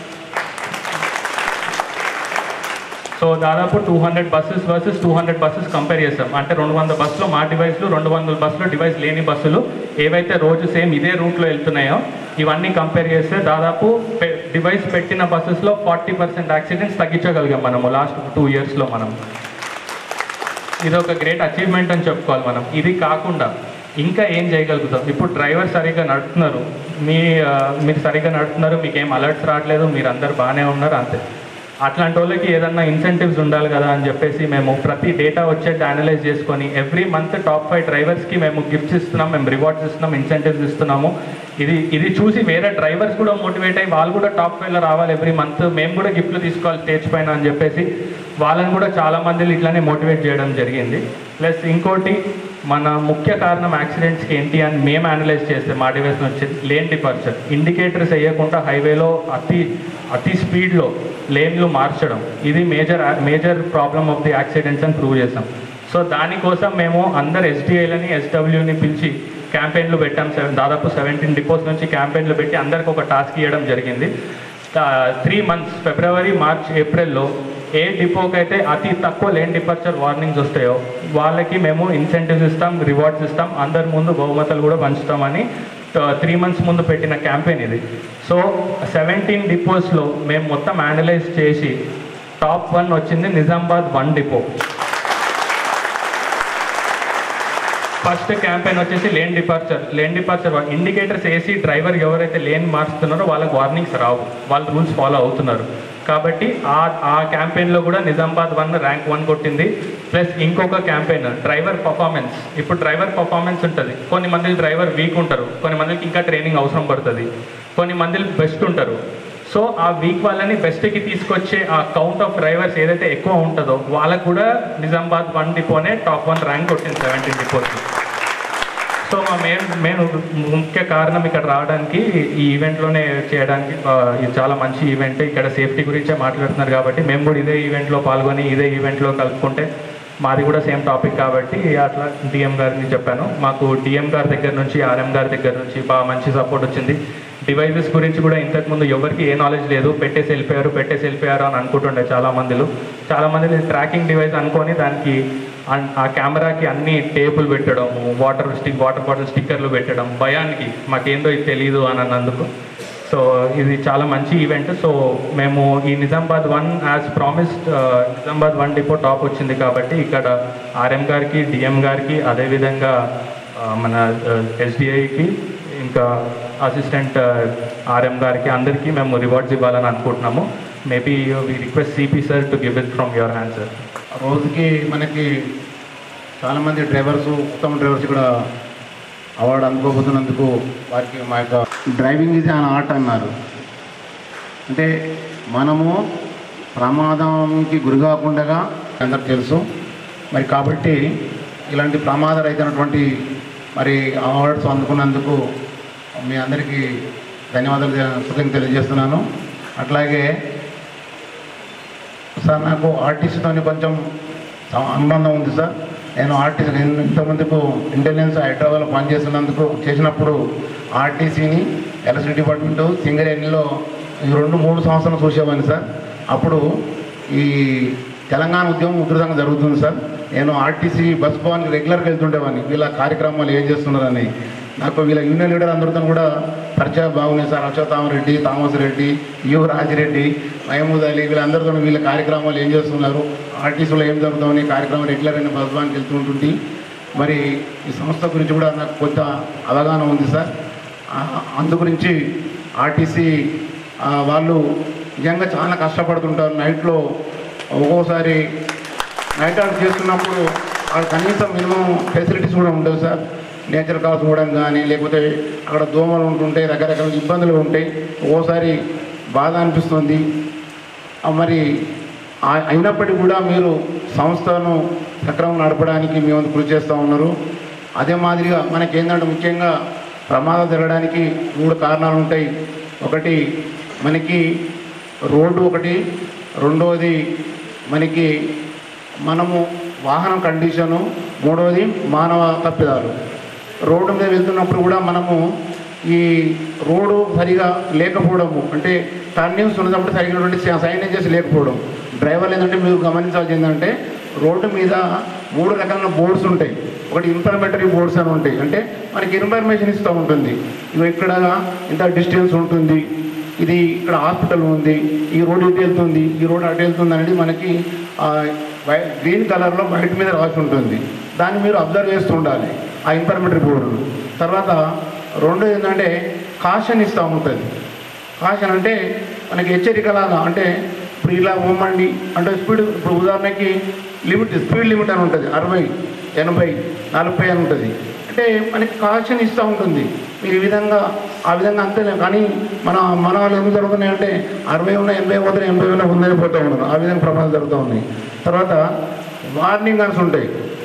సో దాదాపు two hundred buses versus two hundred buses compare చేస్తాం అంటే రెండు వందల బస్సులు మా డివైస్లు రెండు వందల బస్సులు డివైస్ లేని బస్సులు ఏవైతే రోజు సేమ్ ఇదే రూట్లో వెళ్తున్నాయో ఇవన్నీ కంపేర్ చేస్తే దాదాపు పె- డివైస్ పెట్టిన బస్సెస్లో ఫార్టీ పర్సెంట్ యాక్సిడెంట్స్ తగ్గించగలిగాం మనము లాస్ట్ టూ ఇయర్స్లో మనం ఇది ఒక గ్రేట్ అచీవ్మెంట్ అని చెప్పుకోవాలి మనం ఇది కాకుండా ఇంకా ఏం చేయగలుగుతాం ఇప్పుడు డ్రైవర్ సరిగ్గా నడుపుతున్నారు మీ ఆ, మీరు సరిగ్గా నడుపుతున్నారు మీకు ఏం అలర్ట్స్ రావట్లేదు మీరు అందరు బాగానే ఉన్నారు అంతే అట్లాంటి వాళ్ళకి ఏదన్నా ఇన్సెంటివ్స్ ఉండాలి కదా అని చెప్పేసి మేము ప్రతి డేటా వచ్చేది అనలైజ్ చేసుకొని ఎవ్రీ మంత్ టాప్ ఫైవ్ డ్రైవర్స్కి మేము గిఫ్ట్స్ ఇస్తున్నాం మేము రివార్డ్స్ ఇస్తున్నాం ఇన్సెంటివ్స్ ఇస్తున్నాము ఇది ఇది చూసి వేరే డ్రైవర్స్ కూడా మోటివేట్ అయ్యి వాళ్ళు కూడా టాప్ ఫైవ్లో రావాలి ఎవ్రీ మంత్ మేము కూడా గిఫ్ట్లు తీసుకోవాలి స్టేజ్ పైన అని చెప్పేసి వాళ్ళని కూడా చాలా మంది ఇట్లానే మోటివేట్ చేయడం జరిగింది ప్లస్ ఇంకోటి మన ముఖ్య కారణం యాక్సిడెంట్స్కి ఏంటి అని మేము అనలైజ్ చేస్తే మా డివైస్ నుంచి లేన్ డిపార్చర్ ఇండికేటర్స్ వేయకుండా హైవేలో అతి అతి స్పీడ్లో లేన్లు మార్చడం ఇది major major problem of the accidents అని ప్రూవ్ చేసాం సో దానికోసం మేము అందరు ఎస్డిఐలని ఎస్డబ్ల్యూని పిలిచి క్యాంపెయిన్లు పెట్టాం సెవెన్ దాదాపు సెవెంటీన్ డిపోస్ నుంచి క్యాంపెయిన్లు పెట్టి అందరికి ఒక టాస్క్ ఇవ్వడం జరిగింది త్రీ మంత్స్ ఫిబ్రవరి మార్చ్ ఏప్రిల్లో ఏ డిపోకి అయితే అతి తక్కువ లేన్ డిపార్చర్ వార్నింగ్స్ వస్తాయో వాళ్ళకి మేము ఇన్సెంటివ్స్ ఇస్తాం రివార్డ్స్ ఇస్తాం అందరి ముందు బహుమతులు కూడా పంచుతామని త్రీ మంత్స్ ముందు పెట్టిన క్యాంపెయిన్ ఇది సో సెవెంటీన్ డిపోస్లో మేము మొత్తం అనలైజ్ చేసి టాప్ వన్ వచ్చింది Nizamabad one depot first campaign వచ్చేసి lane departure lane departure indicators వేసి డ్రైవర్ ఎవరైతే లేన్ మార్చుతున్నారో వాళ్ళకి వార్నింగ్స్ రావు వాళ్ళు రూల్స్ ఫాలో అవుతున్నారు కాబట్టి ఆ ఆ క్యాంపెయిన్లో కూడా నిజామాబాద్ వన్ ర్యాంక్ వన్ కొట్టింది ప్లస్ ఇంకొక క్యాంపెయిన్ డ్రైవర్ పర్ఫార్మెన్స్ ఇప్పుడు డ్రైవర్ పర్ఫార్మెన్స్ ఉంటుంది కొన్ని మంది డ్రైవర్ వీక్ ఉంటారు కొన్ని మందికి ఇంకా ట్రైనింగ్ అవసరం పడుతుంది కొన్ని మంది బెస్ట్ ఉంటారు సో ఆ వీక్ వాళ్ళని బెస్ట్కి తీసుకొచ్చే ఆ కౌంట్ ఆఫ్ డ్రైవర్స్ ఏదైతే ఎక్కువ ఉంటుందో వాళ్ళకు కూడా నిజామాబాద్ వన్ డిపోనే టాప్ వన్ ర్యాంక్ కొట్టింది సెవెంటీన్ డిపోస్ సో మా మెయిన్ మెయిన్ ముఖ్య కారణం ఇక్కడ రావడానికి ఈ ఈవెంట్లోనే చేయడానికి ఆ, ఇది చాలా మంచి ఈవెంట్ ఇక్కడ సేఫ్టీ గురించే మాట్లాడుతున్నారు కాబట్టి మేము కూడా ఇదే ఈవెంట్లో పాల్గొని ఇదే ఈవెంట్లో కలుపుకుంటే మాది కూడా సేమ్ టాపిక్ కాబట్టి అట్లా డిఎం గారిని చెప్పాను మాకు డిఎం గారి దగ్గర నుంచి ఆర్ఎం గారి దగ్గర నుంచి బాగా మంచి సపోర్ట్ వచ్చింది డివైజెస్ గురించి కూడా ఇంతకుముందు ఎవరికి ఏ నాలెడ్జ్ లేదు పెట్టేసి వెళ్ళిపోయారు పెట్టేసి వెళ్ళిపోయారు అని అనుకుంటుండే చాలా మందిలు చాలా మంది ట్రాకింగ్ డివైస్ అనుకొని దానికి అన్- ఆ కెమెరాకి అన్ని టేపులు పెట్టడం వాటర్ స్టిక్ వాటర్ బాటిల్ స్టిక్కర్లు పెట్టడం భయానికి మాకేందో ఇది తెలియదు అని అన్నందుకు సో ఇది చాలా మంచి ఈవెంట్ సో మేము ఈ Nizamabad one as promised Nizamabad one depot top వచ్చింది కాబట్టి ఇక్కడ ఆర్ఎం గారికి డిఎం గారికి అదేవిధంగా ఆ, మన ఎస్డిఐకి ఇంకా అసిస్టెంట్ ఆర్ఎం గారికి అందరికీ మేము రివార్డ్స్ ఇవ్వాలని అనుకుంటున్నాము maybe we request CP sir to give it from your hand sir రోజుకి మనకి చాలామంది డ్రైవర్స్ ఉత్తమ డ్రైవర్స్ ఇక్కడ అవార్డు అందుకోబోతున్నందుకు వారికి మా యొక్క డ్రైవింగ్ ఈజ్ అన్ ఆర్ట్ అన్నారు అంటే మనము ప్రమాదంకి గురి కాకుండా అందరికి తెలుసు మరి కాబట్టి ఇలాంటి ప్రమాదరహితమైనటువంటి మరి అవార్డ్స్ అందుకున్నందుకు మీ అందరికీ ధన్యవాదాలు కృతజ్ఞతలు తెలియజేస్తున్నాను అట్లాగే సార్ నాకు ఆర్టీసీతోని కొంచెం స- అనుబంధం ఉంది సార్ నేను ఆర్టీసీ నేను ఇంతమందికు ఇంటెలిజెన్స్ హైదరాబాద్లో పనిచేస్తున్నందుకు చేసినప్పుడు ఆర్టీసీని ఎలక్ట్రిసిటీ డిపార్ట్మెంట్ సింగరేణిలో ఈ రెండు మూడు సంవత్సరాలు చూసేవాడిని సార్ అప్పుడు ఈ తెలంగాణ ఉద్యమం ఉధృతంగా జరుగుతుంది సార్ నేను ఆర్టీసీ బస్ భవన్కి రెగ్యులర్గా వెళ్తుండేవాడిని వీళ్ళ కార్యక్రమాలు ఏం చేస్తున్నారని నాకు వీళ్ళ యూనియన్ లీడర్ అందరితో కూడా పరిచయాలు బాగున్నాయి sir Ashwathamareddy Thomas Reddy U Rajireddy Mahmood Ali వీళ్ళందరితో వీళ్ళ కార్యక్రమాలు ఏం చేస్తున్నారు ఆర్టీసీలో ఏం జరుగుతామని కార్యక్రమం రెగ్యులర్ అయిన బస్ భవన్కి వెళ్తుంటుంది మరి ఈ సంస్థ గురించి కూడా నాకు కొంత అవగాహన ఉంది సార్ ఆ- అందు గురించి ఆర్టీసీ ఆ, వాళ్ళు నిజంగా చాలా కష్టపడుతుంటారు నైట్లో ఒక్కోసారి నైట్ అవుట్ చేస్తున్నప్పుడు వాళ్ళకి కనీసం మినిమం ఫెసిలిటీస్ కూడా ఉండవు సార్ నేచర్ కాల్స్ కూడా కానీ లేకపోతే అక్కడ దోమలు ఉంటుంటాయి రకరకాల ఇబ్బందులు ఉంటాయి ఒక్కోసారి బాధ అనిపిస్తుంది ఆ, మరి ఆ- అయినప్పటికీ కూడా మీరు సంస్థను సక్రమం నడపడానికి మీ వంతు కృషి చేస్తూ ఉన్నారు అదే మాదిరిగా మనకి ఏంటంటే ముఖ్యంగా ప్రమాదం జరగడానికి మూడు కారణాలు ఉంటాయి ఒకటి మనకి రోడ్డు ఒకటి రెండవది మనకి మనము వాహనం కండిషను మూడవది మానవ తప్పిదాలు రోడ్డు మీద వెళ్తున్నప్పుడు కూడా మనము ఈ రోడ్డు సరిగా లేకపోవడము అంటే టర్నింగ్స్ ఉన్నప్పుడు సరిగినటువంటి సైనేజెస్ లేకపోవడం డ్రైవర్లు ఏంటంటే మీరు గమనించాల్సి ఏంటంటే రోడ్డు మీద మూడు రకాల బోర్డ్స్ ఉంటాయి ఒకటి ఇన్ఫర్మేటరీ బోర్డ్స్ అని ఉంటాయి అంటే మనకి ఇన్ఫర్మేషన్ ఇస్తూ ఉంటుంది ఇవి ఇక్కడ ఇంత డిస్టెన్స్ ఉంటుంది ఇది ఇక్కడ హాస్పిటల్ ఉంది ఈ రోడ్ ఇటు వెళ్తుంది ఈ రోడ్ అటు వెళ్తుంది అనేది మనకి ఆ, వై- గ్రీన్ కలర్లో వైట్ మీద రాసి ఉంటుంది దాన్ని మీరు అబ్జర్వ్ చేస్తూ ఉండాలి ఆ ఇన్ఫర్మేటరీ బోర్డు తర్వాత రెండు ఏంటంటే కాషన్ ఇస్తూ ఉంటుంది కాషన్ అంటే మనకి హెచ్చరికలాగా అంటే ఇప్పుడు ఇలా పోమండి అంటే స్పీడ్ ఇప్పుడు ఉదాహరణకి లిమిట్ స్పీడ్ లిమిట్ అని ఉంటుంది అరవై ఎనభై నలభై అని ఉంటుంది అంటే మనకి కాషన్ ఇస్తూ ఉంటుంది మీరు ఈ విధంగా ఆ విధంగా అంతేలే కానీ మన మన వాళ్ళు ఎందుకు జరుగుతున్నాయంటే అరవై ఉన్న ఎనభై పోతే ఎనభై ఉన్న ఉందని పోతూ ఉన్నారు ఆ విధంగా ప్రమాదాలు జరుగుతూ ఉన్నాయి తర్వాత వార్నింగ్ గన్స్ ఉంటాయి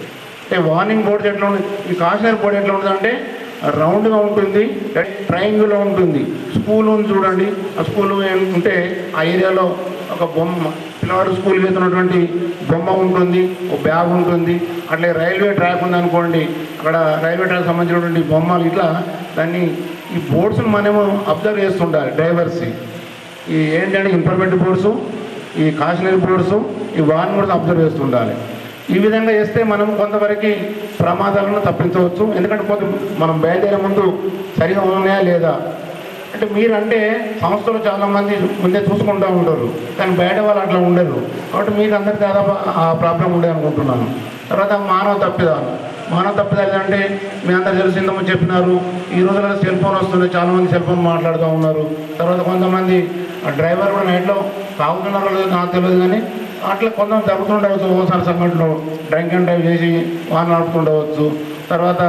అంటే వార్నింగ్ బోర్డు ఎట్లా ఉంటుంది ఈ కాషనరీ బోర్డు ఎట్లా ఉంటుంది అంటే రౌండ్గా ఉంటుంది ట్రయాంగిల్లో ఉంటుంది స్కూల్ ఉంది చూడండి ఆ స్కూల్ ఉంటే ఆ ఏరియాలో ఒక బొమ్మ పిల్లవాడు స్కూల్ వెళ్తున్నటువంటి బొమ్మ ఉంటుంది ఒక బ్యాగ్ ఉంటుంది అట్లే రైల్వే ట్రాక్ ఉంది అనుకోండి అక్కడ రైల్వే ట్రాక్ సంబంధించినటువంటి బొమ్మలు ఇట్లా దాన్ని ఈ బోర్డ్స్ని మనము అబ్జర్వ్ చేస్తుండాలి డ్రైవర్స్ ఈ ఏంటంటే ఇంప్రూవ్మెంట్ బోర్డ్స్ ఈ కాషనరీ బోర్డ్స్ ఈ వాన్ బోర్డ్స్ అబ్జర్వ్ చేస్తుండాలి ఈ విధంగా చేస్తే మనం కొంతవరకు ప్రమాదాలను తప్పించవచ్చు ఎందుకంటే కొంత మనం బయలుదేరే ముందు సరిగా ఉన్నాయా లేదా అంటే మీరంటే సంస్థలు చాలామంది ముందే చూసుకుంటూ ఉంటారు కానీ బయట వాళ్ళు అట్లా ఉండరు కాబట్టి మీకు అందరికీ దాదాపు ఆ ప్రాబ్లం ఉండదు అనుకుంటున్నాను తర్వాత మానవ తప్పిదాలు మానవ తప్పిదాలు అంటే మీ అందరు తెలిసిందేమో చెప్పినారు ఈ రోజుల్లో సెల్ ఫోన్ వస్తుంది చాలామంది సెల్ ఫోన్ మాట్లాడుతూ ఉన్నారు తర్వాత కొంతమంది ఆ డ్రైవర్ కూడా నైట్లో తాగుతున్నారో లేదో నాకు తెలియదు కానీ అట్లా కొంతమంది జరుగుతుండవచ్చు ఓసారి సంఘటనలో డ్రంక్ అండ్ డ్రైవ్ చేసి వాహనం నడుపుతుండవచ్చు తర్వాత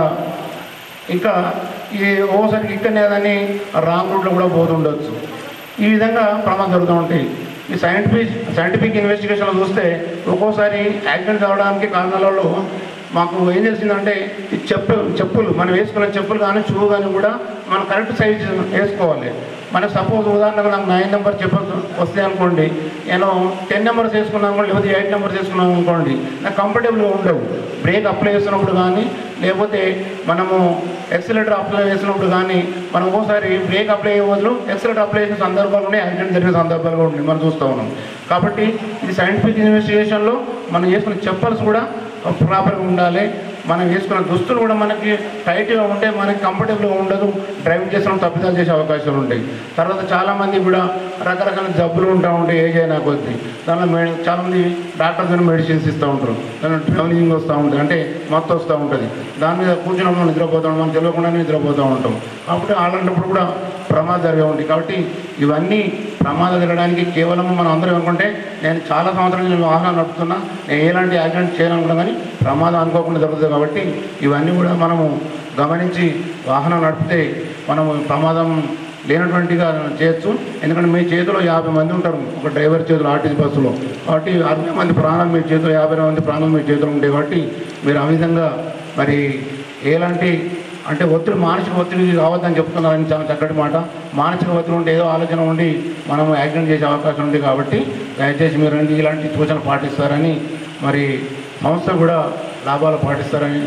ఇంకా ఈ ఓసారికి ఇక్కడనే కానీ రాంగ్ రూట్లో కూడా పోతుండొచ్చు ఈ విధంగా ప్రమాదం జరుగుతూ ఉంటాయి ఈ సైంటిఫిక్ సైంటిఫిక్ ఇన్వెస్టిగేషన్లో చూస్తే ఒక్కోసారి యాక్సిడెంట్ అవడానికి కారణాలలో మాకు ఏం తెలిసిందంటే ఈ చెప్పు చెప్పులు మనం వేసుకున్న చెప్పులు కానీ షూ కానీ కూడా మనం కరెక్ట్ సైజ్ వేసుకోవాలి మనకు సపోజ్ ఉదాహరణకు నాకు నైన్ నెంబర్ చెప్పు వస్తే అనుకోండి నేను టెన్ నెంబర్స్ వేసుకున్నాను అనుకోండి లేకపోతే ఎయిట్ నెంబర్స్ వేసుకున్నాను అనుకోండి నాకు కంఫర్టబుల్గా ఉండవు బ్రేక్ అప్లై చేస్తున్నప్పుడు కానీ లేకపోతే మనము ఎక్సలేటర్ అప్లై చేసినప్పుడు కానీ మనం ఒక్కోసారి బ్రేక్ అప్లై అయ్యే బదులు ఎక్సలేటర్ అప్లై చేసిన సందర్భాలు ఉన్నాయి యాక్సిడెంట్ జరిగిన సందర్భాలు కూడా ఉన్నాయి మనం చూస్తూ ఉన్నాం కాబట్టి ఇది సైంటిఫిక్ ఇన్వెస్టిగేషన్లో మనం చేసుకున్న చెప్పల్స్ కూడా ప్రాపర్గా ఉండాలి మనం వేసుకున్న దుస్తులు కూడా మనకి టైట్గా ఉంటే మనకి కంఫర్టబుల్గా ఉండదు డ్రైవింగ్ చేసిన తప్పిదాలు చేసే అవకాశాలు ఉంటాయి తర్వాత చాలామంది కూడా రకరకాల జబ్బులు ఉంటా ఉంటాయి ఏజ్ అయినా కొద్దీ దానిలో మె చాలామంది డాక్టర్స్ మెడిసిన్స్ ఇస్తూ ఉంటారు దానిలో ట్రావెలింగ్ వస్తూ ఉంటుంది అంటే మత్తు వస్తూ ఉంటుంది దాని మీద కూర్చున్నప్పుడు మనం నిద్రపోతాం మనం తెలియకుండానే నిద్రపోతూ ఉంటాం కాబట్టి అలాంటప్పుడు కూడా ప్రమాదం జరిగే ఉంటాయి కాబట్టి ఇవన్నీ ప్రమాదం జరగడానికి కేవలం మనం అందరం అనుకుంటే నేను చాలా సంవత్సరాల నుంచి వాహనాలు నడుపుతున్నా నేను ఎలాంటి యాక్సిడెంట్ చేయాలనుకున్నా కానీ ప్రమాదం అనుకోకుండా జరుగుతుంది కాబట్టి ఇవన్నీ కూడా మనము గమనించి వాహనం నడిపితే మనము ప్రమాదం లేనటువంటిగా చేయొచ్చు ఎందుకంటే మీ చేతిలో యాభై మంది ఉంటారు ఒక డ్రైవర్ చేతిలో ఆర్టీసీ బస్సులో కాబట్టి అరవై మంది ప్రాణాలు మీ చేతిలో యాభై మంది ప్రాణాలు మీ చేతిలో ఉంటాయి కాబట్టి మీరు ఆ విధంగా మరి ఎలాంటి అంటే ఒత్తిడి మానసిక ఒత్తిడి కావద్దని చెప్తున్నారని చాలా చక్కటి మాట మానసిక ఒత్తిడి ఉంటే ఏదో ఆలోచన ఉండి మనం యాక్సిడెంట్ చేసే అవకాశం ఉంది కాబట్టి దయచేసి మీరు అన్ని ఇలాంటి సూచనలు పాటిస్తారని మరి సంస్థ కూడా లాభాలు పాటిస్తారని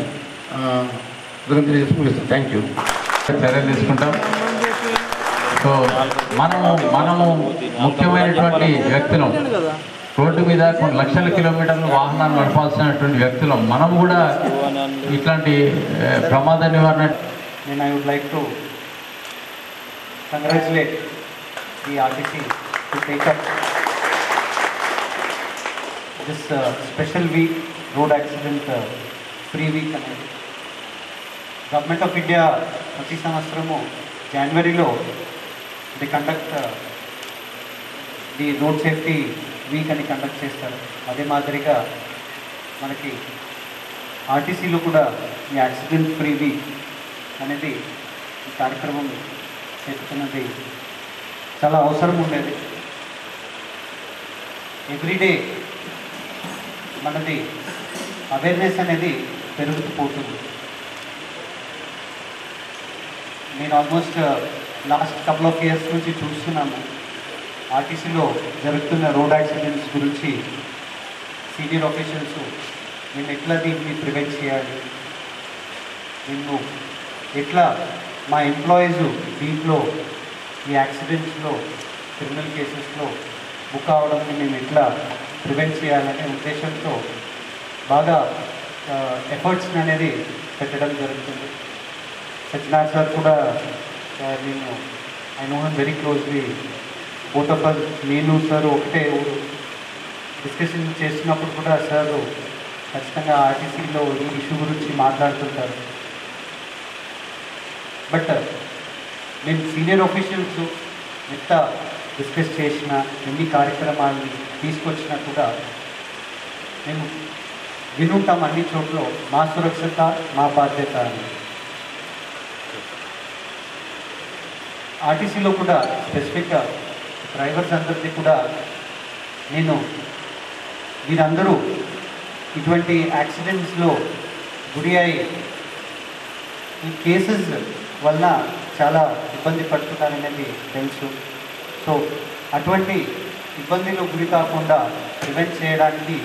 తెలియజేసి థ్యాంక్ యూ చర్యలు తీసుకుంటాం సో మనము మనము ముఖ్యమైనటువంటి వ్యక్తులం రోడ్డు మీద కొన్ని లక్షల కిలోమీటర్లు వాహనాలు నడపాల్సినటువంటి వ్యక్తులం మనం కూడా ఇట్లాంటి ఏ, ప్రమాద నివారణ then I would like to congratulate the RTC to take up this uh, special week, road accident uh, free week అనేది గవర్నమెంట్ ఆఫ్ ఇండియా ప్రతి సంవత్సరము జనవరిలో the conduct the road safety week అని కండక్ట్ చేస్తారు అదే మాదిరిగా మనకి ఆర్టీసీలో కూడా ఈ యాక్సిడెంట్ ఫ్రీ వీక్ అనేది ఈ కార్యక్రమం చేస్తున్నది చాలా అవసరం ఉండేది ఎవ్రీడే మనది అవేర్నెస్ అనేది పెరుగుతూ పోతుంది నేను almost last couple of years నుంచి చూస్తున్నాము ఆర్టీసీలో జరుగుతున్న రోడ్ యాక్సిడెంట్స్ గురించి సీనియర్ ఆఫీషియల్స్ మేము ఎట్లా దీన్ని ప్రివెంట్ చేయాలి మేము ఎట్లా మా ఎంప్లాయీస్ దీంట్లో ఈ యాక్సిడెంట్స్లో క్రిమినల్ కేసెస్లో బుక్ అవడాన్ని మేము ఎట్లా ప్రివెంట్ చేయాలనే ఉద్దేశంతో బాగా ఎఫర్ట్స్ అనేది పెట్టడం జరుగుతుంది సత్యనాథ్ సార్ కూడా ఆ, నేను I know him very closely both of us నేను సార్ ఒకటే ఊరు డిస్కషన్ చేస్తున్నప్పుడు కూడా సార్ ఖచ్చితంగా ఆర్టీసీలో ఈ ఇష్యూ గురించి మాట్లాడుతుంటారు బట్ మేము సీనియర్ ఆఫీషియల్స్ ఎంత డిస్కస్ చేసిన ఎన్ని కార్యక్రమాలు తీసుకొచ్చినా కూడా మేము వినుంటాం అన్ని చోట్ల మా సురక్షత మా బాధ్యత అని ఆర్టీసీలో కూడా స్పెసిఫిక్గా డ్రైవర్స్ అందరికీ కూడా నేను మీరందరూ ఇటువంటి యాక్సిడెంట్స్లో గురి అయి ఈ కేసెస్ వల్ల చాలా ఇబ్బంది పడుతున్నారనేది తెలుసు సో అటువంటి ఇబ్బందులు గురి కాకుండా ప్రివెంట్ చేయడానికి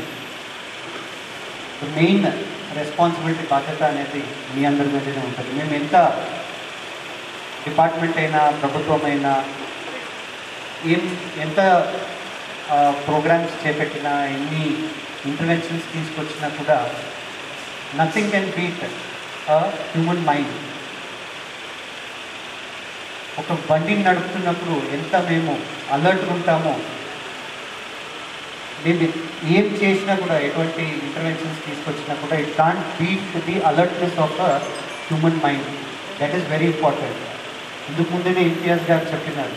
మెయిన్ రెస్పాన్సిబిలిటీ బాధ్యత అనేది మీ అందరి మీదనే ఉంటుంది మేము ఎంత డిపార్ట్మెంట్ అయినా ప్రభుత్వం అయినా ఏం ఎంత ప్రోగ్రామ్స్ చేపట్టినా ఎన్ని ఇంటర్వెన్షన్స్ తీసుకొచ్చినా కూడా nothing can beat human mind ఒక బండిని నడుపుతున్నప్పుడు ఎంత మేము అలర్ట్గా ఉంటామో మేము ఏం చేసినా కూడా ఎటువంటి ఇంటర్వెన్షన్స్ తీసుకొచ్చినా కూడా it can't beat the alertness of a human mind that is very important ఇందుకు ముందునే ఇంతియాజ్ గారు చెప్పినారు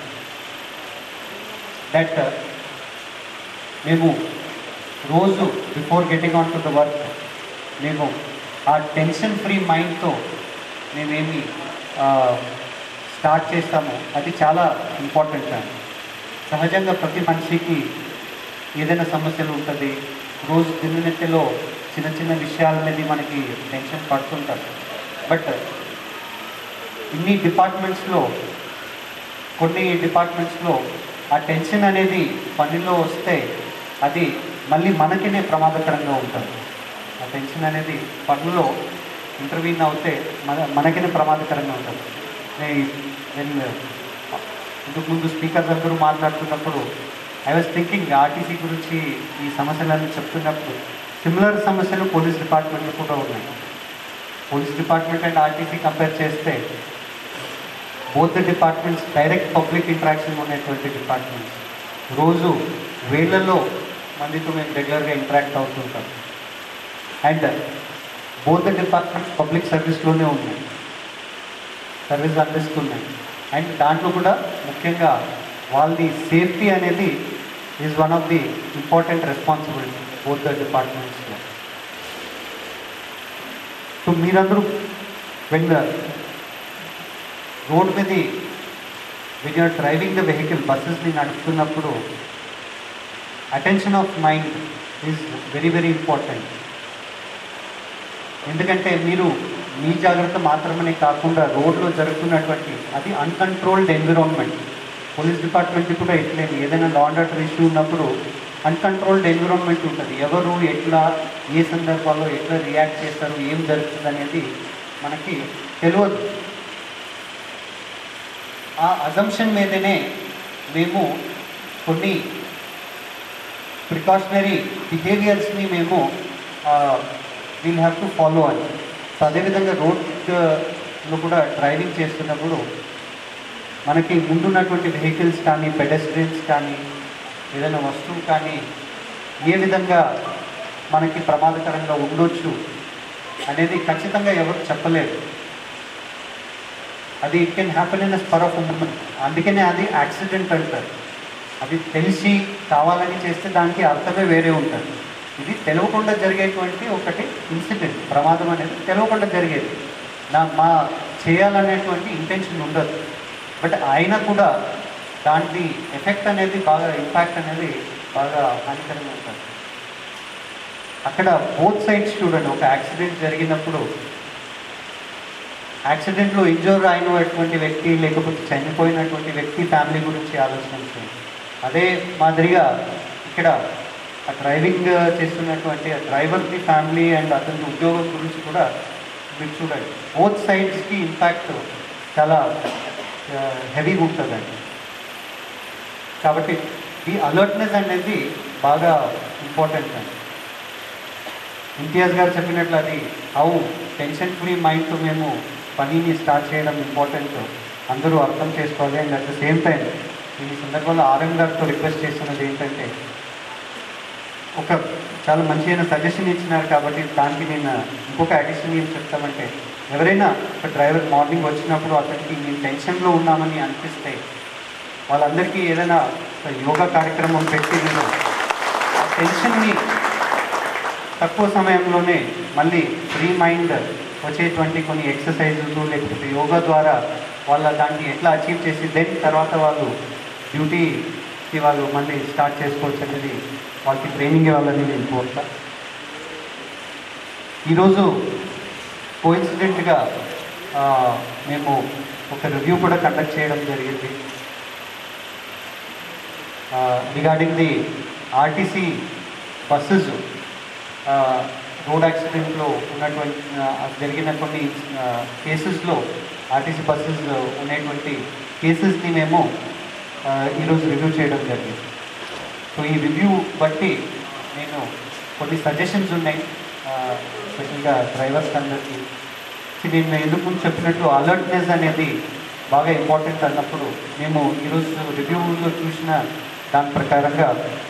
దట్ మేము రోజు before getting on to the work మేము ఆ టెన్షన్ ఫ్రీ మైండ్తో మేమేమి స్టార్ట్ చేస్తామో అది చాలా ఇంపార్టెంట్ అండి సహజంగా ప్రతి మనిషికి ఏదైనా సమస్యలు ఉంటుంది రోజు దిననిత్యలో చిన్న చిన్న విషయాల మీద మనకి టెన్షన్ పడుతుంటారు బట్ ఇన్ని డిపార్ట్మెంట్స్లో కొన్ని డిపార్ట్మెంట్స్లో ఆ టెన్షన్ అనేది పనిలో వస్తే అది మళ్ళీ మనకినే ప్రమాదకరంగా ఉంటుంది ఆ టెన్షన్ అనేది పనుల్లో ఇంటర్వ్యూన్ అవుతే మన మనకినే ప్రమాదకరంగా ఉంటుంది నేను ఇంతకు ముందు స్పీకర్స్ అందరూ మాట్లాడుతున్నప్పుడు ఐ వాజ్ థింకింగ్ ఆర్టీసీ గురించి ఈ సమస్యలన్నీ చెప్తున్నప్పుడు సిమిలర్ సమస్యలు పోలీస్ డిపార్ట్మెంట్లో కూడా ఉన్నాయి police department and RTC compare చేస్తే both departments direct public interaction ఉన్నటువంటి డిపార్ట్మెంట్స్ రోజు వేళ్లలో మందితో మేము రెగ్యులర్గా ఇంటరాక్ట్ అవుతుంటాం అండ్ బోత్ డిపార్ట్మెంట్స్ పబ్లిక్ సర్వీస్లోనే ఉన్నాయి సర్వీస్ అందిస్తున్నాయి అండ్ దాంట్లో కూడా ముఖ్యంగా వాళ్ళది సేఫ్టీ అనేది is one of the important responsibility both the డిపార్ట్మెంట్స్లో సో మీరందరూ వెన్ రోడ్ మీద when you're driving the vehicle బస్సెస్ని నడుపుతున్నప్పుడు attention of mind is very very important ఎందుకంటే మీరు మీ జాగ్రత్త మాత్రమే కాకుండా రోడ్లో జరుగుతున్నటువంటి అది అన్కంట్రోల్డ్ ఎన్విరాన్మెంట్ పోలీస్ డిపార్ట్మెంట్ కూడా ఎట్లేదు ఏదైనా లా అండ్ ఆర్డర్ ఇష్యూ ఉన్నప్పుడు అన్కంట్రోల్డ్ ఎన్విరాన్మెంట్ ఉంటుంది ఎవరు ఎట్లా ఏ సందర్భాల్లో ఎట్లా రియాక్ట్ చేస్తారు ఏం జరుగుతుంది అనేది మనకి తెలియదు ఆ అజంప్షన్ మీదనే మేము కొన్ని ప్రికాషనరీ బిహేవియర్స్ని మేము వీల్ హ్యావ్ టు ఫాలో అని సో అదేవిధంగా రోడ్లో కూడా డ్రైవింగ్ చేస్తున్నప్పుడు మనకి ముందున్నటువంటి వెహికల్స్ కానీ పెడెస్ట్రియన్స్ కానీ ఏదైనా వస్తువు కానీ ఏ విధంగా మనకి ప్రమాదకరంగా ఉండొచ్చు అనేది ఖచ్చితంగా ఎవరు చెప్పలేరు అది it can happen in spur of moment అందుకనే అది యాక్సిడెంట్ అంటారు అది తెలిసి కావాలని చేస్తే దానికి అర్థమే వేరే ఉంటుంది ఇది తెలియకుండా జరిగేటువంటి ఒకటి ఇన్సిడెంట్ ప్రమాదం అనేది తెలియకుండా జరిగేది నా మా చేయాలనేటువంటి ఇంటెన్షన్ ఉండదు బట్ అయినా కూడా దాని ఎఫెక్ట్ అనేది బాగా ఇంపాక్ట్ అనేది బాగా హానికరంగా ఉంటుంది అక్కడ బోత్ సైడ్స్ చూడండి ఒక యాక్సిడెంట్ జరిగినప్పుడు యాక్సిడెంట్లో ఇంజూర్ అయినటువంటి వ్యక్తి లేకపోతే చనిపోయినటువంటి వ్యక్తి ఫ్యామిలీ గురించి ఆలోచించండి అదే మాదిరిగా ఇక్కడ ఆ డ్రైవింగ్ చేస్తున్నటువంటి ఆ డ్రైవర్కి ఫ్యామిలీ అండ్ అతని ఉద్యోగం గురించి కూడా మీరు చూడండి బోత్ సైడ్స్కి ఇంపాక్ట్ చాలా హెవీగా ఉంటుందండి కాబట్టి ఈ అలర్ట్నెస్ అనేది బాగా ఇంపార్టెంట్ అండి ఇంతియాజ్ గారు చెప్పినట్లు అది హౌ టెన్షన్ ఫ్రీ మైండ్తో మేము పనిని స్టార్ట్ చేయడం ఇంపార్టెంట్ అందరూ అర్థం చేసుకోవాలి and at the same time ఈ సందర్భంలో ఆర్ఎం గారితో రిక్వెస్ట్ చేస్తున్నది ఏంటంటే ఒక చాలా మంచి అయిన సజెషన్ ఇచ్చినారు కాబట్టి దానికి నేను ఇంకొక అడిషన్ ఏం చెప్తామంటే ఎవరైనా ఒక డ్రైవర్ మార్నింగ్ వచ్చినప్పుడు అతనికి మేము టెన్షన్లో ఉన్నామని అనిపిస్తే వాళ్ళందరికీ ఏదైనా ఒక యోగా కార్యక్రమం పెట్టి నేను ఆ టెన్షన్ని తక్కువ సమయంలోనే మళ్ళీ ఫ్రీ మైండ్ వచ్చేటువంటి కొన్ని ఎక్సర్సైజులు లేకపోతే యోగా ద్వారా వాళ్ళ దాన్ని ఎట్లా అచీవ్ చేసి దెన్ తర్వాత వాళ్ళు డ్యూటీకి వాళ్ళు మళ్ళీ స్టార్ట్ చేసుకోవచ్చు అనేది వాళ్ళకి ట్రైనింగ్ ఇవ్వాలని నేను కోరుతా ఈరోజు కోఇన్సిడెంట్గా మేము ఒక రివ్యూ కూడా కండక్ట్ చేయడం జరిగింది regarding the RTC buses road యాక్సిడెంట్లో ఉన్నటువంటి ఆ, జరిగిన కొన్ని కేసెస్లో ఆర్టీసీ బస్సెస్ ఉన్నటువంటి కేసెస్ని మేము ఆ, ఈరోజు రివ్యూ చేయడం జరిగింది సో ఈ రివ్యూ బట్టి నేను కొన్ని సజెషన్స్ ఉన్నాయి స్పెషల్గా డ్రైవర్స్ అందరికీ సో నేను ఎందుకు ముందు చెప్పినట్టు అలర్ట్నెస్ అనేది బాగా ఇంపార్టెంట్ అన్నప్పుడు మేము ఈరోజు రివ్యూలో చూసిన దాని ప్రకారంగా